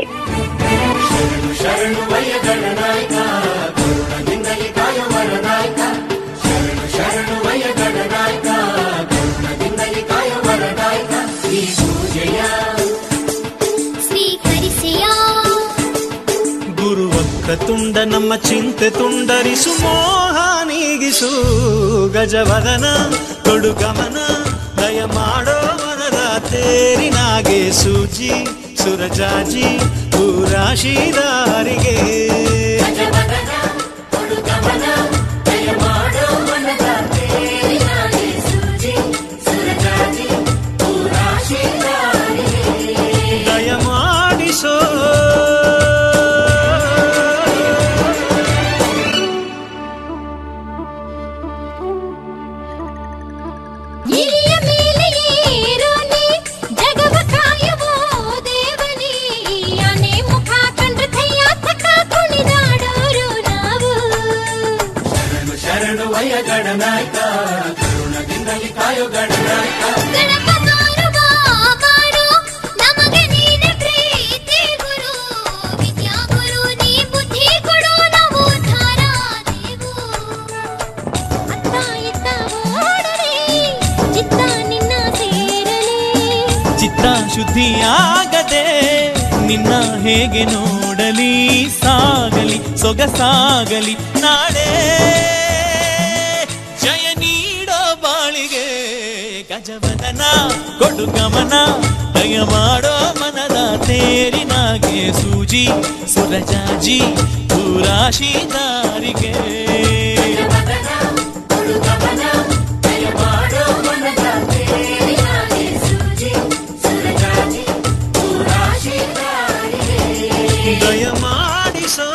ಸ್ವೀಕರಿಸಿಯಾ ಗುರುವಕ್ಕ ತುಂಡ ನಮ್ಮ ಚಿಂತೆ ತುಂಡರಿಸು ಮೋಹ ನೀಗಿಸು ಗಜವದನ ಕೊಡು ಗಮನ ದಯ ಮಾಡೋ ಮನದ ತೇರಿನಾಗೆ ಸೂಜಿ ಸುರಜಾಜಿ ಪೂರಾಶಿದಾರಿಗೆ ದಯ ಮಾಡಿಸೋ ಇಲಿಯ ಮೇಲೆ ಏರೋನೆ ಜಗವ ಕಾಯುವೋ ದೇವನೇ ಆನೆ ಮುಖ ಕಂಡ್ರೆ ಥಯ್ಯ ಥಕ ಕುಣಿದಾಡೋರು ನಾವು ಶರಣು ವಯ ಗಣನಾಯಕ ಕರುಣದಿಂದಲಿ ಕಾಯೋ ಗಣನಾಯಕ ಗಣಪ ಕಾರುವ ಬಾರೋ ನಮಗೆ ನೀನೆ ಪ್ರೀತಿ ಗುರು ವಿದ್ಯಾ ಗುರು ನೀ ಬುದ್ಧಿ ಕೊಡು ನಾವು ಧಾರ ದೇವು ಅತ್ತ ಇತ್ತ ಓಡರೆ ಚಿತ್ತ ನಿನ್ನ ಸೇರಲಿ ಚಿತ್ತ ಶುದ್ಧಿಯಾಗದೆ ನಿನ್ನ ಹೇಗೆ ನೋಡಲಿ ಸಾಗಲಿ ಸೊಗಸಾಗಲಿ ನಾಳೆ ಜಯ ನೀಡೋ ಬಾಳಿಗೆ ಗಜವದನ ಕೊಡು ಗಮನ ದಯ ಮಾಡೋ ಮನದ ತೇರಿನಾಗೆ ಸೂಜಿ ಸುರಜಾಜಿ ರಾಶಿದಾರಿಗೆ ದಯಮಾಡಿಸೋ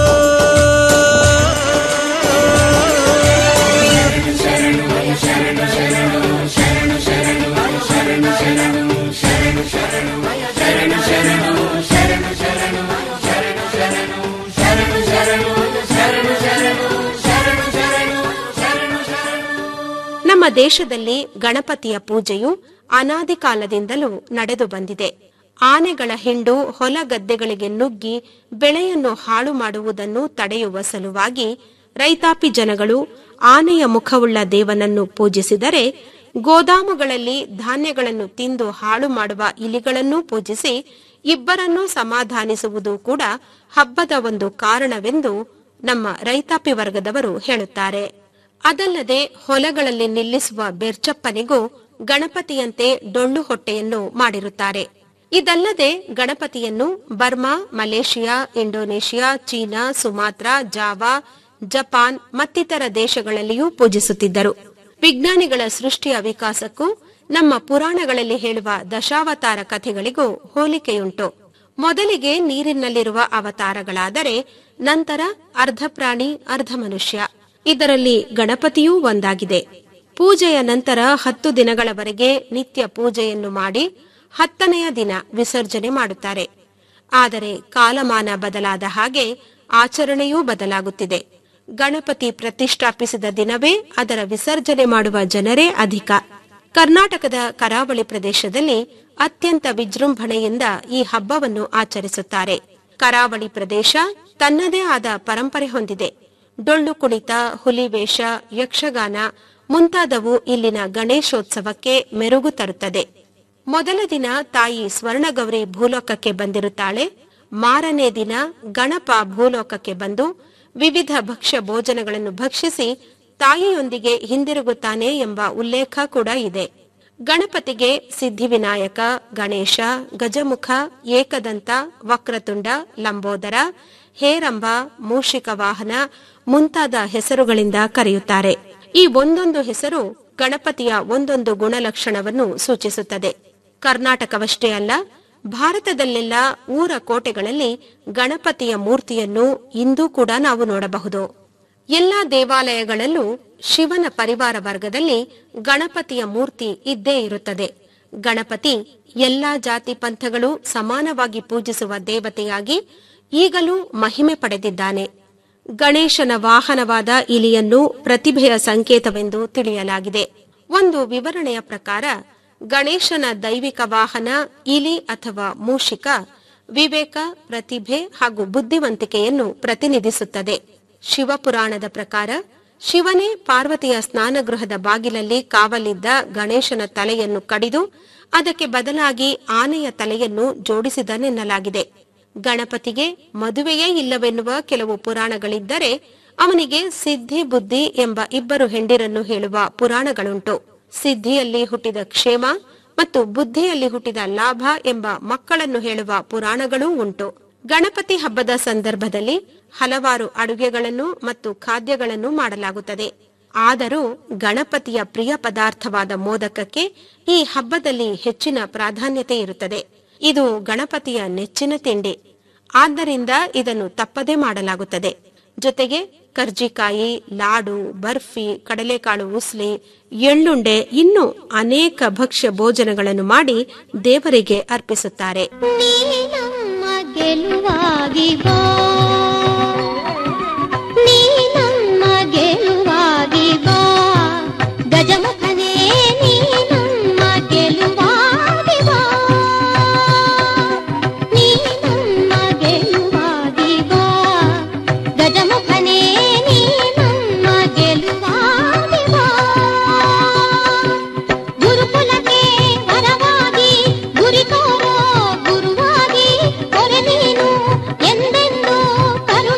ನಮ್ಮ ದೇಶದಲ್ಲಿ ಗಣಪತಿಯ ಪೂಜೆಯು ಅನಾದಿ ಕಾಲದಿಂದಲೂ ನಡೆದು ಬಂದಿದೆ ಆನೆಗಳ ಹಿಂಡು ಹೊಲ ಗದ್ದೆಗಳಿಗೆ ನುಗ್ಗಿ ಬೆಳೆಯನ್ನು ಹಾಳು ಮಾಡುವುದನ್ನು ತಡೆಯುವ ಸಲುವಾಗಿ ರೈತಾಪಿ ಜನಗಳು ಆನೆಯ ಮುಖವುಳ್ಳ ದೇವನನ್ನು ಪೂಜಿಸಿದರೆ ಗೋದಾಮುಗಳಲ್ಲಿ ಧಾನ್ಯಗಳನ್ನು ತಿಂದು ಹಾಳು ಮಾಡುವ ಇಲಿಗಳನ್ನೂ ಪೂಜಿಸಿ ಇಬ್ಬರನ್ನೂ ಸಮಾಧಾನಿಸುವುದು ಕೂಡ ಹಬ್ಬದ ಒಂದು ಕಾರಣವೆಂದು ನಮ್ಮ ರೈತಾಪಿ ವರ್ಗದವರು ಹೇಳುತ್ತಾರೆ ಅದಲ್ಲದೆ ಹೊಲಗಳಲ್ಲಿ ನಿಲ್ಲಿಸುವ ಬೆರ್ಚಪ್ಪನಿಗೂ ಗಣಪತಿಯಂತೆ ಡೊಳ್ಳು ಹೊಟ್ಟೆಯನ್ನು ಮಾಡಿರುತ್ತಾರೆ ಇದಲ್ಲದೆ ಗಣಪತಿಯನ್ನು Burma Malaysia Indonesia China Sumatra Java Japan ಮತ್ತಿತರ ದೇಶಗಳಲ್ಲಿಯೂ ಪೂಜಿಸುತ್ತಿದ್ದರು ವಿಜ್ಞಾನಿಗಳ ಸೃಷ್ಟಿಯ ವಿಕಾಸಕ್ಕೂ ನಮ್ಮ ಪುರಾಣಗಳಲ್ಲಿ ಹೇಳುವ ದಶಾವತಾರ ಕಥೆಗಳಿಗೂ ಹೋಲಿಕೆಯುಂಟು ಮೊದಲಿಗೆ ನೀರಿನಲ್ಲಿರುವ ಅವತಾರಗಳಾದರೆ ನಂತರ ಅರ್ಧ ಪ್ರಾಣಿ ಅರ್ಧ ಮನುಷ್ಯ ಇದರಲ್ಲಿ ಗಣಪತಿಯೂ ಒಂದಾಗಿದೆ ಪೂಜೆಯ ನಂತರ ಹತ್ತು ದಿನಗಳವರೆಗೆ ನಿತ್ಯ ಪೂಜೆಯನ್ನು ಮಾಡಿ ಹತ್ತನೆಯ ದಿನ ವಿಸರ್ಜನೆ ಮಾಡುತ್ತಾರೆ ಆದರೆ ಕಾಲಮಾನ ಬದಲಾದ ಹಾಗೆ ಆಚರಣೆಯೂ ಬದಲಾಗುತ್ತಿದೆ ಗಣಪತಿ ಪ್ರತಿಷ್ಠಾಪಿಸಿದ ದಿನವೇ ಅದರ ವಿಸರ್ಜನೆ ಮಾಡುವ ಜನರೇ ಅಧಿಕ ಕರ್ನಾಟಕದ ಕರಾವಳಿ ಪ್ರದೇಶದಲ್ಲಿ ಅತ್ಯಂತ ವಿಜೃಂಭಣೆಯಿಂದ ಈ ಹಬ್ಬವನ್ನು ಆಚರಿಸುತ್ತಾರೆ ಕರಾವಳಿ ಪ್ರದೇಶ ತನ್ನದೇ ಆದ ಪರಂಪರೆ ಹೊಂದಿದೆ ಡೊಳ್ಳು ಕುಣಿತ ಹುಲಿವೇಷ ಯಕ್ಷಗಾನ ಮುಂತಾದವು ಇಲ್ಲಿನ ಗಣೇಶೋತ್ಸವಕ್ಕೆ ಮೆರುಗು ತರುತ್ತದೆ ಮೊದಲ ದಿನ ತಾಯಿ ಸ್ವರ್ಣಗೌರಿ ಭೂಲೋಕಕ್ಕೆ ಬಂದಿರುತ್ತಾಳೆ ಮಾರನೇ ದಿನ ಗಣಪ ಭೂಲೋಕಕ್ಕೆ ಬಂದು ವಿವಿಧ ಭಕ್ಷ್ಯ ಭೋಜನಗಳನ್ನು ಭಕ್ಷಿಸಿ ತಾಯಿಯೊಂದಿಗೆ ಹಿಂದಿರುಗುತ್ತಾನೆ ಎಂಬ ಉಲ್ಲೇಖ ಕೂಡ ಇದೆ ಗಣಪತಿಗೆ ಸಿದ್ಧಿವಿನಾಯಕ ಗಣೇಶ ಗಜಮುಖ ಏಕದಂತ ವಕ್ರತುಂಡ ಲಂಬೋದರ ಹೇರಂಬ ಮೂಷಿಕ ವಾಹನ ಮುಂತಾದ ಹೆಸರುಗಳಿಂದ ಕರೆಯುತ್ತಾರೆ ಈ ಒಂದೊಂದು ಹೆಸರು ಗಣಪತಿಯ ಒಂದೊಂದು ಗುಣಲಕ್ಷಣವನ್ನು ಸೂಚಿಸುತ್ತದೆ ಕರ್ನಾಟಕವಷ್ಟೇ ಅಲ್ಲ ಭಾರತದಲ್ಲೆಲ್ಲ ಊರ ಕೋಟೆಗಳಲ್ಲಿ ಗಣಪತಿಯ ಮೂರ್ತಿಯನ್ನು ಇಂದೂ ಕೂಡ ನಾವು ನೋಡಬಹುದು ಎಲ್ಲಾ ದೇವಾಲಯಗಳಲ್ಲೂ ಶಿವನ ಪರಿವಾರ ವರ್ಗದಲ್ಲಿ ಗಣಪತಿಯ ಮೂರ್ತಿ ಇದ್ದೇ ಇರುತ್ತದೆ ಗಣಪತಿ ಎಲ್ಲಾ ಜಾತಿ ಪಂಥಗಳು ಸಮಾನವಾಗಿ ಪೂಜಿಸುವ ದೇವತೆಯಾಗಿ ಈಗಲೂ ಮಹಿಮೆ ಪಡೆದಿದ್ದಾನೆ ಗಣೇಶನ ವಾಹನವಾದ ಇಲಿಯನ್ನು ಪ್ರತಿಭೆಯ ಸಂಕೇತವೆಂದು ತಿಳಿಯಲಾಗಿದೆ ಒಂದು ವಿವರಣೆಯ ಪ್ರಕಾರ ಗಣೇಶನ ದೈವಿಕ ವಾಹನ ಇಲಿ ಅಥವಾ ಮೂಷಿಕ ವಿವೇಕ ಪ್ರತಿಭೆ ಹಾಗೂ ಬುದ್ಧಿವಂತಿಕೆಯನ್ನು ಪ್ರತಿನಿಧಿಸುತ್ತದೆ ಶಿವಪುರಾಣದ ಪ್ರಕಾರ ಶಿವನೇ ಪಾರ್ವತಿಯ ಸ್ನಾನಗೃಹದ ಬಾಗಿಲಲ್ಲಿ ಕಾವಲಿದ್ದ ಗಣೇಶನ ತಲೆಯನ್ನು ಕಡಿದು ಅದಕ್ಕೆ ಬದಲಾಗಿ ಆನೆಯ ತಲೆಯನ್ನು ಜೋಡಿಸಿದನೆನ್ನಲಾಗಿದೆ ಗಣಪತಿಗೆ ಮದುವೆಯೇ ಇಲ್ಲವೆನ್ನುವ ಕೆಲವು ಪುರಾಣಗಳಿದ್ದರೆ ಅವನಿಗೆ ಸಿದ್ಧಿ ಬುದ್ಧಿ ಎಂಬ ಇಬ್ಬರು ಹೆಂಡಿರನ್ನು ಹೇಳುವ ಪುರಾಣಗಳುಂಟು ಸಿದ್ಧಿಯಲ್ಲಿ ಹುಟ್ಟಿದ ಕ್ಷೇಮ ಮತ್ತು ಬುದ್ಧಿಯಲ್ಲಿ ಹುಟ್ಟಿದ ಲಾಭ ಎಂಬ ಮಕ್ಕಳನ್ನು ಹೇಳುವ ಪುರಾಣಗಳೂ ಉಂಟು ಗಣಪತಿ ಹಬ್ಬದ ಸಂದರ್ಭದಲ್ಲಿ ಹಲವಾರು ಅಡುಗೆಗಳನ್ನು ಮತ್ತು ಖಾದ್ಯಗಳನ್ನು ಮಾಡಲಾಗುತ್ತದೆ ಆದರೂ ಗಣಪತಿಯ ಪ್ರಿಯ ಪದಾರ್ಥವಾದ ಮೋದಕಕ್ಕೆ ಈ ಹಬ್ಬದಲ್ಲಿ ಹೆಚ್ಚಿನ ಪ್ರಾಧಾನ್ಯತೆ ಇರುತ್ತದೆ ಇದು ಗಣಪತಿಯ ನೆಚ್ಚಿನ ತಿಂಡಿ ಆದ್ದರಿಂದ ಇದನ್ನು ತಪ್ಪದೇ ಮಾಡಲಾಗುತ್ತದೆ ಜೊತೆಗೆ ಕರ್ಜಿಕಾಯಿ ಲಾಡು ಬರ್ಫಿ ಕಡಲೆಕಾಳು ಉಸ್ಲಿ ಎಳ್ಳುಂಡೆ ಇನ್ನು ಅನೇಕ ಭಕ್ಷ್ಯ ಭೋಜನಗಳನ್ನು ಮಾಡಿ ದೇವರಿಗೆ ಅರ್ಪಿಸುತ್ತಾರೆ ಗೆಲುವಾಗಿ ಬಾ ನೀ ನಮ್ಮ ಗೆಲುವಾಗಿ ಬಾ ಗಜಮುಖನೇ ನೀ ನಮ್ಮ ಗೆಲುವಾಗಿ ಬಾ ನೀ ನಮ್ಮ ಗೆಲುವಾಗಿ ಬಾ ಗಜಮುಖನೇ ನೀ ನಮ್ಮ ಗೆಲುವಾಗಿ ಬಾ ಗುರುಕುಲಕ್ಕೆ ವರವಾಗಿ ಗುರಿ ತೋರೋ ಗುರುವಾಗಿ ಹೊರೆ ನೀನು ಎಂದೆಂದು ಕರುಣ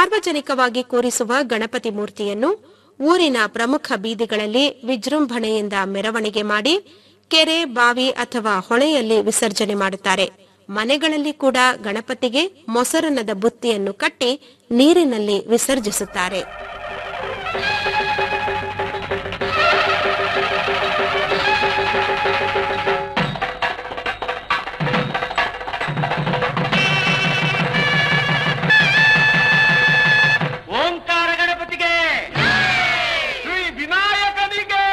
ಸಾರ್ವಜನಿಕವಾಗಿ ಕೂರಿಸುವ ಗಣಪತಿ ಮೂರ್ತಿಯನ್ನು ಊರಿನ ಪ್ರಮುಖ ಬೀದಿಗಳಲ್ಲಿ ವಿಜೃಂಭಣೆಯಿಂದ ಮೆರವಣಿಗೆ ಮಾಡಿ ಕೆರೆ ಬಾವಿ ಅಥವಾ ಹೊಳೆಯಲ್ಲಿ ವಿಸರ್ಜನೆ ಮಾಡುತ್ತಾರೆ ಮನೆಗಳಲ್ಲಿ ಕೂಡ ಗಣಪತಿಗೆ ಮೊಸರನ್ನದ ಬುತ್ತಿಯನ್ನು ಕಟ್ಟಿ ನೀರಿನಲ್ಲಿ ವಿಸರ್ಜಿಸುತ್ತಾರೆ ಓಂಕಾರ ಗಣಪತಿಗೆ ಶ್ರೀ ವಿನಾಯಕನಿಗೆ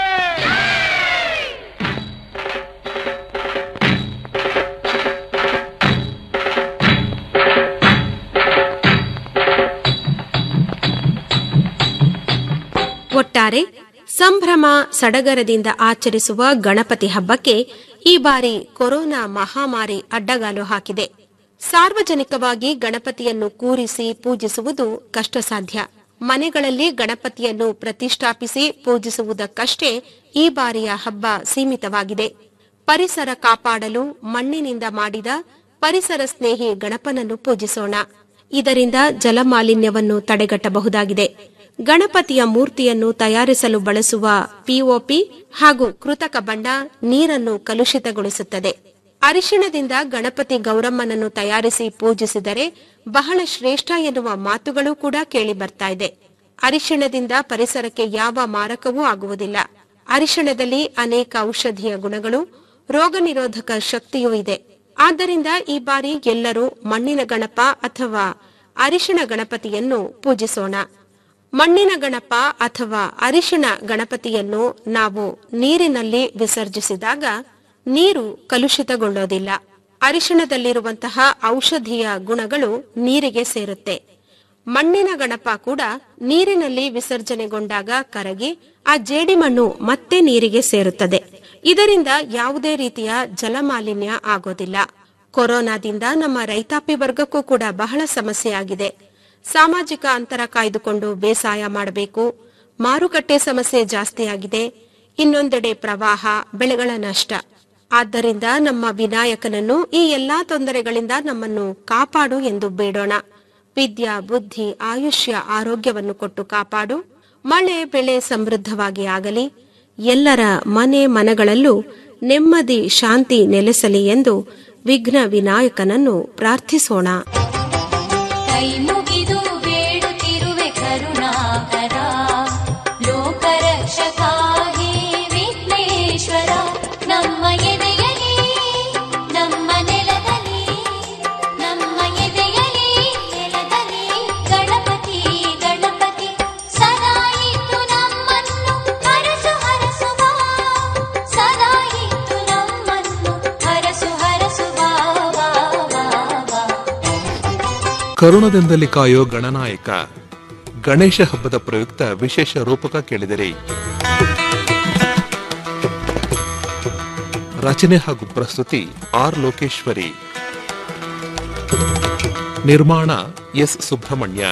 ಒಟ್ಟಾರೆ ಸಂಭ್ರಮ ಸಡಗರದಿಂದ ಆಚರಿಸುವ ಗಣಪತಿ ಹಬ್ಬಕ್ಕೆ ಈ ಬಾರಿ ಕೊರೋನಾ ಮಹಾಮಾರಿ ಅಡ್ಡಗಾಲು ಹಾಕಿದೆ ಸಾರ್ವಜನಿಕವಾಗಿ ಗಣಪತಿಯನ್ನು ಕೂರಿಸಿ ಪೂಜಿಸುವುದು ಕಷ್ಟಸಾಧ್ಯ ಮನೆಗಳಲ್ಲಿ ಗಣಪತಿಯನ್ನು ಪ್ರತಿಷ್ಠಾಪಿಸಿ ಪೂಜಿಸುವುದಕ್ಕಷ್ಟೇ ಈ ಬಾರಿಯ ಹಬ್ಬ ಸೀಮಿತವಾಗಿದೆ ಪರಿಸರ ಕಾಪಾಡಲು ಮಣ್ಣಿನಿಂದ ಮಾಡಿದ ಪರಿಸರ ಸ್ನೇಹಿ ಗಣಪನನ್ನು ಪೂಜಿಸೋಣ ಇದರಿಂದ ಜಲಮಾಲಿನ್ಯವನ್ನು ತಡೆಗಟ್ಟಬಹುದಾಗಿದೆ ಗಣಪತಿಯ ಮೂರ್ತಿಯನ್ನು ತಯಾರಿಸಲು ಬಳಸುವ ಪಿಒಪಿ ಹಾಗೂ ಕೃತಕ ಬಣ್ಣ ನೀರನ್ನು ಕಲುಷಿತಗೊಳಿಸುತ್ತದೆ ಅರಿಶಿಣದಿಂದ ಗಣಪತಿ ಗೌರಮ್ಮನನ್ನು ತಯಾರಿಸಿ ಪೂಜಿಸಿದರೆ ಬಹಳ ಶ್ರೇಷ್ಠ ಎನ್ನುವ ಮಾತುಗಳು ಕೂಡ ಕೇಳಿ ಬರ್ತಾ ಇದೆ ಅರಿಶಿಣದಿಂದ ಪರಿಸರಕ್ಕೆ ಯಾವ ಮಾರಕವೂ ಆಗುವುದಿಲ್ಲ ಅರಿಶಿಣದಲ್ಲಿ ಅನೇಕ ಔಷಧೀಯ ಗುಣಗಳು ರೋಗ ನಿರೋಧಕ ಶಕ್ತಿಯೂ ಇದೆ ಆದ್ದರಿಂದ ಈ ಬಾರಿ ಎಲ್ಲರೂ ಮಣ್ಣಿನ ಗಣಪ ಅಥವಾ ಅರಿಶಿಣ ಗಣಪತಿಯನ್ನು ಪೂಜಿಸೋಣ ಮಣ್ಣಿನ ಗಣಪ ಅಥವಾ ಅರಿಶಿಣ ಗಣಪತಿಯನ್ನು ನಾವು ನೀರಿನಲ್ಲಿ ವಿಸರ್ಜಿಸಿದಾಗ ನೀರು ಕಲುಷಿತಗೊಳ್ಳೋದಿಲ್ಲ ಅರಿಶಿಣದಲ್ಲಿರುವಂತಹ ಔಷಧೀಯ ಗುಣಗಳು ನೀರಿಗೆ ಸೇರುತ್ತೆ ಮಣ್ಣಿನ ಗಣಪ ಕೂಡ ನೀರಿನಲ್ಲಿ ವಿಸರ್ಜನೆಗೊಂಡಾಗ ಕರಗಿ ಆ ಜೇಡಿಮಣ್ಣು ಮತ್ತೆ ನೀರಿಗೆ ಸೇರುತ್ತದೆ ಇದರಿಂದ ಯಾವುದೇ ರೀತಿಯ ಜಲಮಾಲಿನ್ಯ ಆಗೋದಿಲ್ಲ ಕೊರೋನಾದಿಂದ ನಮ್ಮ ರೈತಾಪಿ ವರ್ಗಕ್ಕೂ ಕೂಡ ಬಹಳ ಸಮಸ್ಯೆಯಾಗಿದೆ ಸಾಮಾಜಿಕ ಅಂತರ ಕಾಯ್ದುಕೊಂಡು ಬೇಸಾಯ ಮಾಡಬೇಕು ಮಾರುಕಟ್ಟೆ ಸಮಸ್ಯೆ ಜಾಸ್ತಿಯಾಗಿದೆ ಇನ್ನೊಂದೆಡೆ ಪ್ರವಾಹ ಬೆಳೆಗಳ ನಷ್ಟ ಆದ್ದರಿಂದ ನಮ್ಮ ವಿನಾಯಕನನ್ನು ಈ ಎಲ್ಲಾ ತೊಂದರೆಗಳಿಂದ ನಮ್ಮನ್ನು ಕಾಪಾಡು ಎಂದು ಬೇಡೋಣ ವಿದ್ಯಾ ಬುದ್ಧಿ ಆಯುಷ್ಯ ಆರೋಗ್ಯವನ್ನು ಕೊಟ್ಟು ಕಾಪಾಡು ಮಳೆ ಬೆಳೆ ಸಮೃದ್ಧವಾಗಿ ಆಗಲಿ ಎಲ್ಲರ ಮನೆ ಮನಗಳಲ್ಲೂ ನೆಮ್ಮದಿ ಶಾಂತಿ ನೆಲೆಸಲಿ ಎಂದು ವಿಘ್ನ ವಿನಾಯಕನನ್ನು ಪ್ರಾರ್ಥಿಸೋಣ ಕೈ ಮುಗಿದು ಬೇಡುತ್ತಿರುವೆ ಕರುಣಾಕರ ಲೋಕರಕ್ಷಕ ಹೇ ವಿಘ್ನೇಶ್ವರ ನಮ್ಮ ಎದೆಯಲಿ ನಮ್ಮ ನೆಲದಲ್ಲಿ ನಮ್ಮ ಎದೆಯಲಿ ನೆಲದಲ್ಲಿ ಗಣಪತಿ ಗಣಪತಿ ಸದಾ ಇದ್ದು ನಮ್ಮನ್ನು ಹರಸು ಹರಸುವ ಸದಾ ಇದ್ದು ನಮ್ಮನ್ನು ಹರಸು ಹರಸುವ ವಾ, ವಾ, ವಾ. ಕರುಣದಿಂದಲೇ ಕಾಯೋ ಗಣನಾಯಕ ಗಣೇಶ ಹಬ್ಬದ ಪ್ರಯುಕ್ತ ವಿಶೇಷ ರೂಪಕ ಕೇಳಿದರೆ ರಚನೆ ಹಾಗೂ ಪ್ರಸ್ತುತಿ ಆರ್ ಲೋಕೇಶ್ವರಿ ನಿರ್ಮಾಣ ಎಸ್ ಸುಬ್ರಹ್ಮಣ್ಯ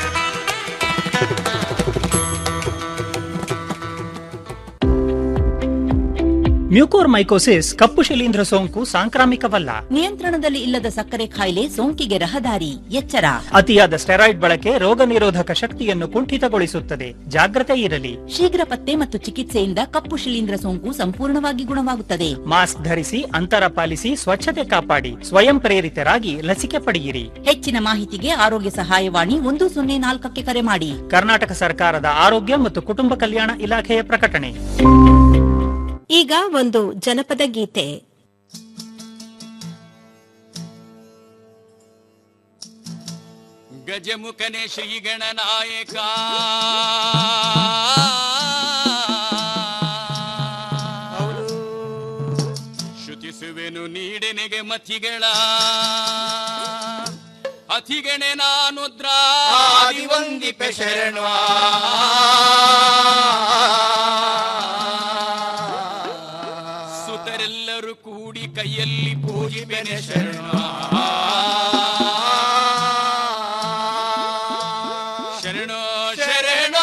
ಮ್ಯೂಕೋರ್ಮೈಕೋಸಿಸ್ ಕಪ್ಪು ಶಿಲೀಂಧ್ರ ಸೋಂಕು ಸಾಂಕ್ರಾಮಿಕವಲ್ಲ ನಿಯಂತ್ರಣದಲ್ಲಿ ಇಲ್ಲದ ಸಕ್ಕರೆ ಕಾಯಿಲೆ ಸೋಂಕಿಗೆ ರಹದಾರಿ ಎಚ್ಚರ ಅತಿಯಾದ ಸ್ಟೆರಾಯ್ಡ್ ಬಳಕೆ ರೋಗ ನಿರೋಧಕ ಶಕ್ತಿಯನ್ನು ಕುಂಠಿತಗೊಳಿಸುತ್ತದೆ ಜಾಗ್ರತೆ ಇರಲಿ ಶೀಘ್ರ ಪತ್ತೆ ಮತ್ತು ಚಿಕಿತ್ಸೆಯಿಂದ ಕಪ್ಪು ಶಿಲೀಂಧ್ರ ಸೋಂಕು ಸಂಪೂರ್ಣವಾಗಿ ಗುಣವಾಗುತ್ತದೆ ಮಾಸ್ಕ್ ಧರಿಸಿ ಅಂತರ ಪಾಲಿಸಿ ಸ್ವಚ್ಛತೆ ಕಾಪಾಡಿ ಸ್ವಯಂ ಪ್ರೇರಿತರಾಗಿ ಲಸಿಕೆ ಪಡೆಯಿರಿ ಹೆಚ್ಚಿನ ಮಾಹಿತಿಗೆ ಆರೋಗ್ಯ ಸಹಾಯವಾಣಿ ಒಂದು ಸೊನ್ನೆ ನಾಲ್ಕಕ್ಕೆ ಕರೆ ಮಾಡಿ ಕರ್ನಾಟಕ ಸರ್ಕಾರದ ಆರೋಗ್ಯ ಮತ್ತು ಕುಟುಂಬ ಕಲ್ಯಾಣ ಇಲಾಖೆಯ ಪ್ರಕಟಣೆ ಈಗ ಒಂದು ಜನಪದ ಗೀತೆ ಗಜಮುಖನೆ ಶ್ರೀ ಗಣನಾಯಕ ಶ್ರುತಿಸುವೆನು ನೀಡೆನೆಗೆ ಮತಿಗಳ ಅತಿಗಣೆ ನಾನು ದ್ರಾದಿವಂದಿಪೆ ಶರಣ ಸುತರೆಲ್ಲರೂ ಕೂಡಿ ಕೈಯಲ್ಲಿ ಪೂಜಿಪೆನೆ ಶರಣ ಶರಣ ಶರಣ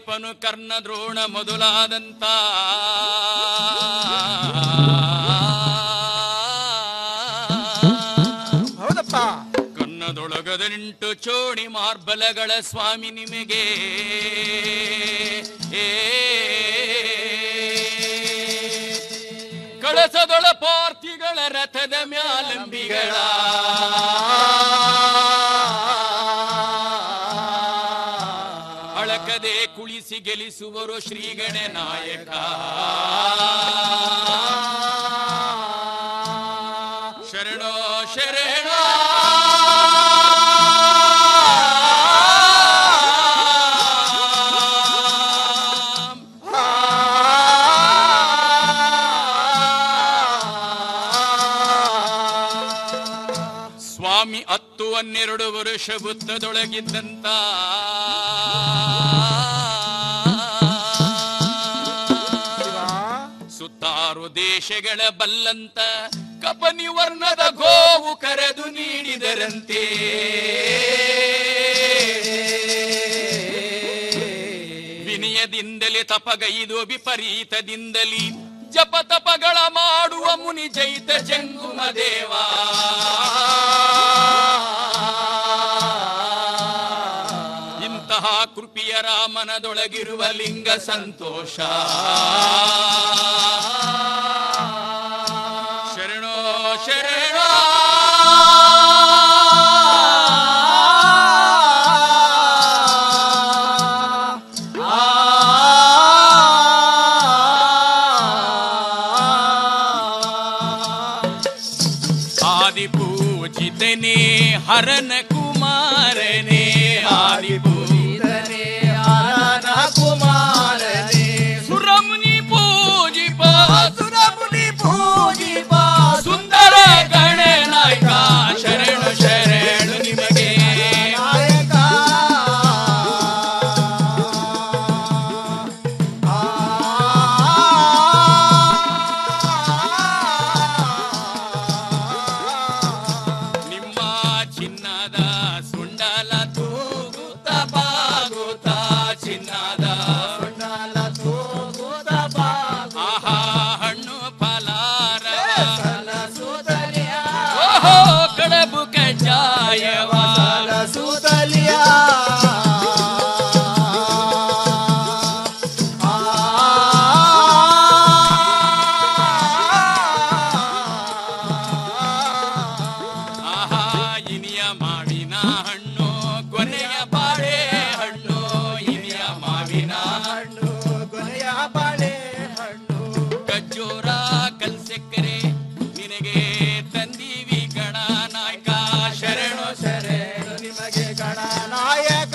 ಪಾಲಿಪನು ಕರ್ಣ ದ್ರೋಣ ಮೊದಲಾದಂತ ಹೌದಪ್ಪ ಕನ್ನದೊಳಗದ ನಿಂಟು ಚೋಡಿ ಮಾರ್ಬಲಗಳ ಸ್ವಾಮಿ ನಿಮಗೆ ಏ ಕಳಸದೊಳ ಪಾರ್ಥಿಗಳ ರಥದ ಮ್ಯಾಲಂಬಿಗಳ ಅಳಕದೆ ಕುಳಿಸಿ ಗೆಲಿಸುವರು ಶ್ರೀಗಣ ನಾಯಕ ಶರಣೋ ಶರಣೋ ಸ್ವಾಮಿ ಹತ್ತು ಹನ್ನೆರಡು ವರುಷ ಬುತ್ತದೊಳಗಿದ್ದಂತ ಸುತ್ತಾರು ದೇಶಗಳ ಬಲ್ಲಂತ ಕಪನಿ ವರ್ಣದ ಗೋವು ಕರೆದು ನೀಡಿದರಂತೆ ವಿನಯದಿಂದಲೇ ತಪಗೈದು ವಿಪರೀತದಿಂದಲೇ ಜಪ ತಪಗಳ ಮಾಡುವ ಮುನಿ ಜೈತ ಜಂಗುಮ ದೇವ ಇಂತಹ ಕೃಪಿಯ ರಾಮನದೊಳಗಿರುವ ಲಿಂಗ ಸಂತೋಷ ಶರಣೋ ಶರಣೋ ಆದಿ ಪೂಜಿತನೇ ಹರನ ಕುಮಾರನೇ ಆದಿ ಪೂಜಿತನೇ ಹರನ ಕುಮಾರನೇ ಸುರಮುನಿ ಪೂಜಿಪ ಸುರಮುನಿ ಪೂಜಿಪ ಸುಂದರ ಗಣನಾಯಕ ಶರಣು ಶರಣು ನಿಮಗೆ ನಾಯಕ ನಿಮ್ಮ ಚಿನ್ನದ ಸುಂಡಲ ತೂಗುತ್ತ ಬಾಗುತ್ತ ಚಿನ್ನದ ಸುಂಡಲ ತೂಗುತ್ತ ಆಹಾ ಹಣ್ಣು ಫಲಾರ ಓಹೋ ಕಡಬು ಕಜ್ಜಾಯವ ಸೂತಲಿಯ ಆಹಾ ಇನಿಯ ಮಾವಿನ ಹಣ್ಣು ಕೊನೆಯ ಬಾಳೆ ಹಣ್ಣು ಇನಿಯ ಮಾವಿನ ಹಣ್ಣು ಕೊನೆಯ ಬಾಳೆ ಹಣ್ಣು ಕಜ್ಜೋರ ಕಲ್ಸೆಕ್ಕರೆ ನಿನಗೆ ತಂದೀವಿ ಗಣ ನಾಯಕ ಶರಣು ಶರಣು ನಿಮಗೆ ಗಣ ನಾಯಕ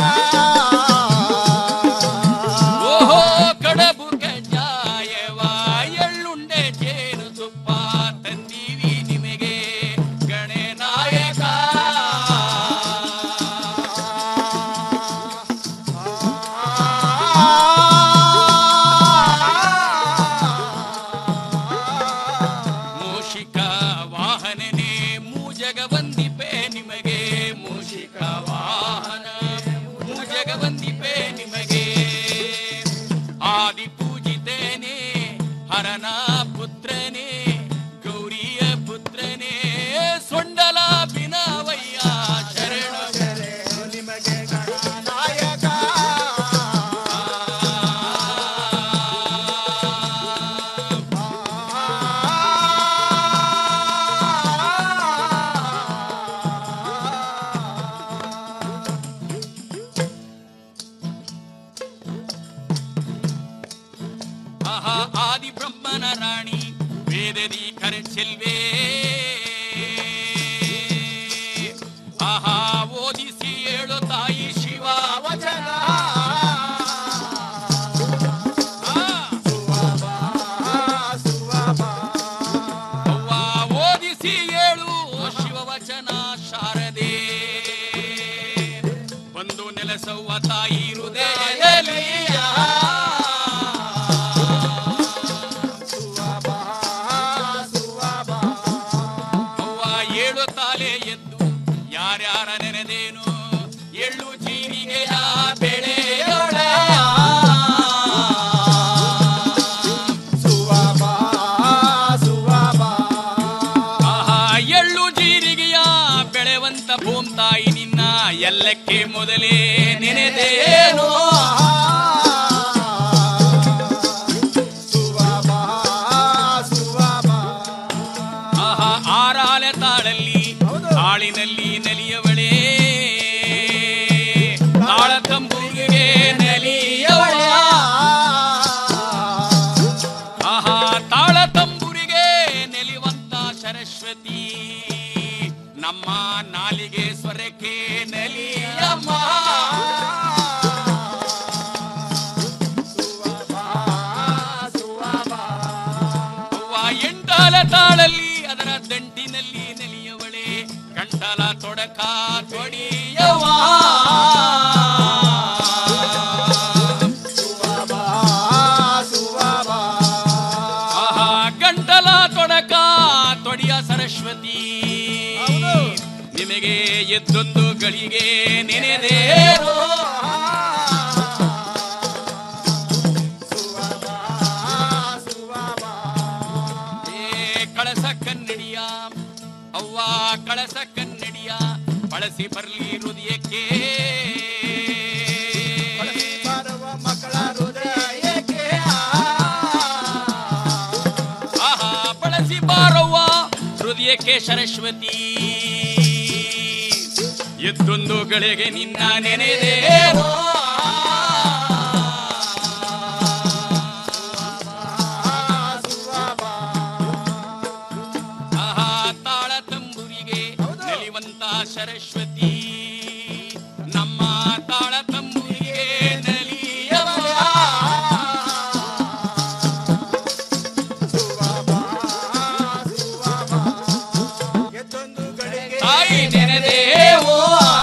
ಓಹೋ ಕಡಬು ಕಜ್ಜಾಯವ ಎಳ್ಳುಂಡೆ ಜೇನು ತುಪ್ಪ ತಂದೀವಿ ನಿಮಗೆ ಗಣೆ ನಾಯಕ ಮೂಷಿಕ ವಾಹನನೇ ಮೂಜಗ ವಂದಿಪೆ ನಿಮಗೆ ಮೂಷಿಕ ವಾಹನ ಮೂಜಗ ವಂದಿಪೆ ನಿಮಗೆ ಆದಿ ಪೂಜಿತೇನೆ ಹರನ ಪುತ್ರನೇ ಗೌರಿಯ ಪುತ್ರನೇ ಸೊಂಡಲ ಬಿನವಯ್ಯ ಶರಣು ಶರಣು ನಿಮಗೆ ನಾಯಕ ಆಹಾ ಆದಿ ಬ್ರಹ್ಮನ ರಾಣಿ ವೇದದಿ ಕರೆಚೆಲ್ವೇ ಆಹಾ ಓದಿಸಿ ಏಳು ತಾಯಿ ಶಿವ ವಚನ ಅವ್ವ ಓದಿಸಿ ಏಳು ಶಿವ ವಚನ ಶಾರದೆ ಬಂದು ನೆಲೆಸವ್ವ ತಾಯಿ ಹೃದಯದಲ್ಲಿ ಅವ್ವ ಏಳು ತಾಲೆ ಎದ್ದು ಯಾರ್ಯಾರ ನೆನೆದೇನು ಎಳ್ಳು ಜೀರಿಗೆಯ ಬೆಳೆಯೊಳ ಎಳ್ಳು ಜೀರಿಗೆಯ ಬೆಳೆವಂತ ಭೂಮ್ತಾಯಿ ನಿನ್ನ ಎಲ್ಲಕ್ಕೆ ಮೊದಲೇ ನೆನೆದೇನೋ ಆಹಾ ಆರಾಲೆ ತಾಳಲ್ಲಿ ತಾಳಿನಲ್ಲಿ ನಲಿಯವಳೆ ತಾಳ ತಂಬೂರಿಗೆ ನಲಿಯವಳೆ ಆಹಾ ತಾಳ ತಂಬುರಿಗೆ ನೆಲಿವಂತ ಸರಸ್ವತಿ ನಮ್ಮ ನಾಲಿಗೆ ಸ್ವರಕ್ಕೆ ನಲಿಯಮ್ಮ ಅವ್ವ ಎಂಟಾಲ ತಾಳಲ್ಲಿ ಅದರ ದಂಟಿನಲ್ಲಿ ನೆಲಿಯವಳೆ ಕಂಠಲ ತೊಡಕ ತೊಡಿಯವ ಆಹಾ ಗಂಟಲ ತೊಡಕ ತೊಡಿಯ ಸರಸ್ವತಿ ನಿಮಗೆ ಎದ್ದೊಂದು ಗಳಿಗೆ ನೆನೆದೇನೋ ಏ ಕಳಸ ಕನ್ನಡಿಯ ಅವ್ವ ಕಳಸ ಕನ್ನಡಿಯ ಬಳಸಿ ಬರ್ಲಿ ಹೃದಯಕ್ಕೆ ಆಹಾ ಬಳಸಿ ಬಾರವ್ವ ಹೃದಯಕ್ಕೆ ಸರಸ್ವತಿ ಎದ್ದೊಂದು ಗಳಿಗೆ ನಿನ್ನ ನೆನೆದೇನೋ ಆಹಾ ತಾಳ ತಂಬುರಿಗೆ ನಲಿವಂತ ಸರಸ್ವತಿ ನಮ್ಮ ತಾಳ ತಂಬುರಿಗೆ ನಲಿಯವ ತಾಯಿ ನೆನೆದೇವೋ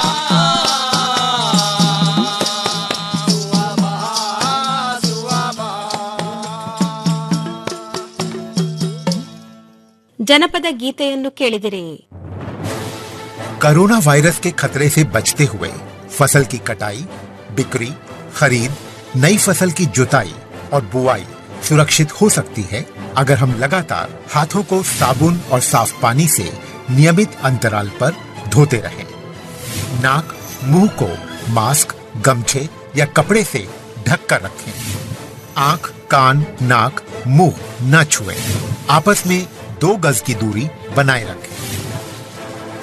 ಜನಪದ ಗೀತೆಯನ್ನು ಕೇಳಿದಿರಿ कोरोना वायरस के खतरे से बचते हुए फसल की कटाई बिक्री खरीद नई फसल की जुताई और बुआई सुरक्षित हो सकती है अगर हम लगातार हाथों को साबुन और साफ पानी से नियमित अंतराल पर धोते रहें। नाक मुंह को मास्क गमछे या कपड़े से ढक कर रखें आंख कान नाक मुंह न छुएं। आपस में दो गज की दूरी बनाए रखें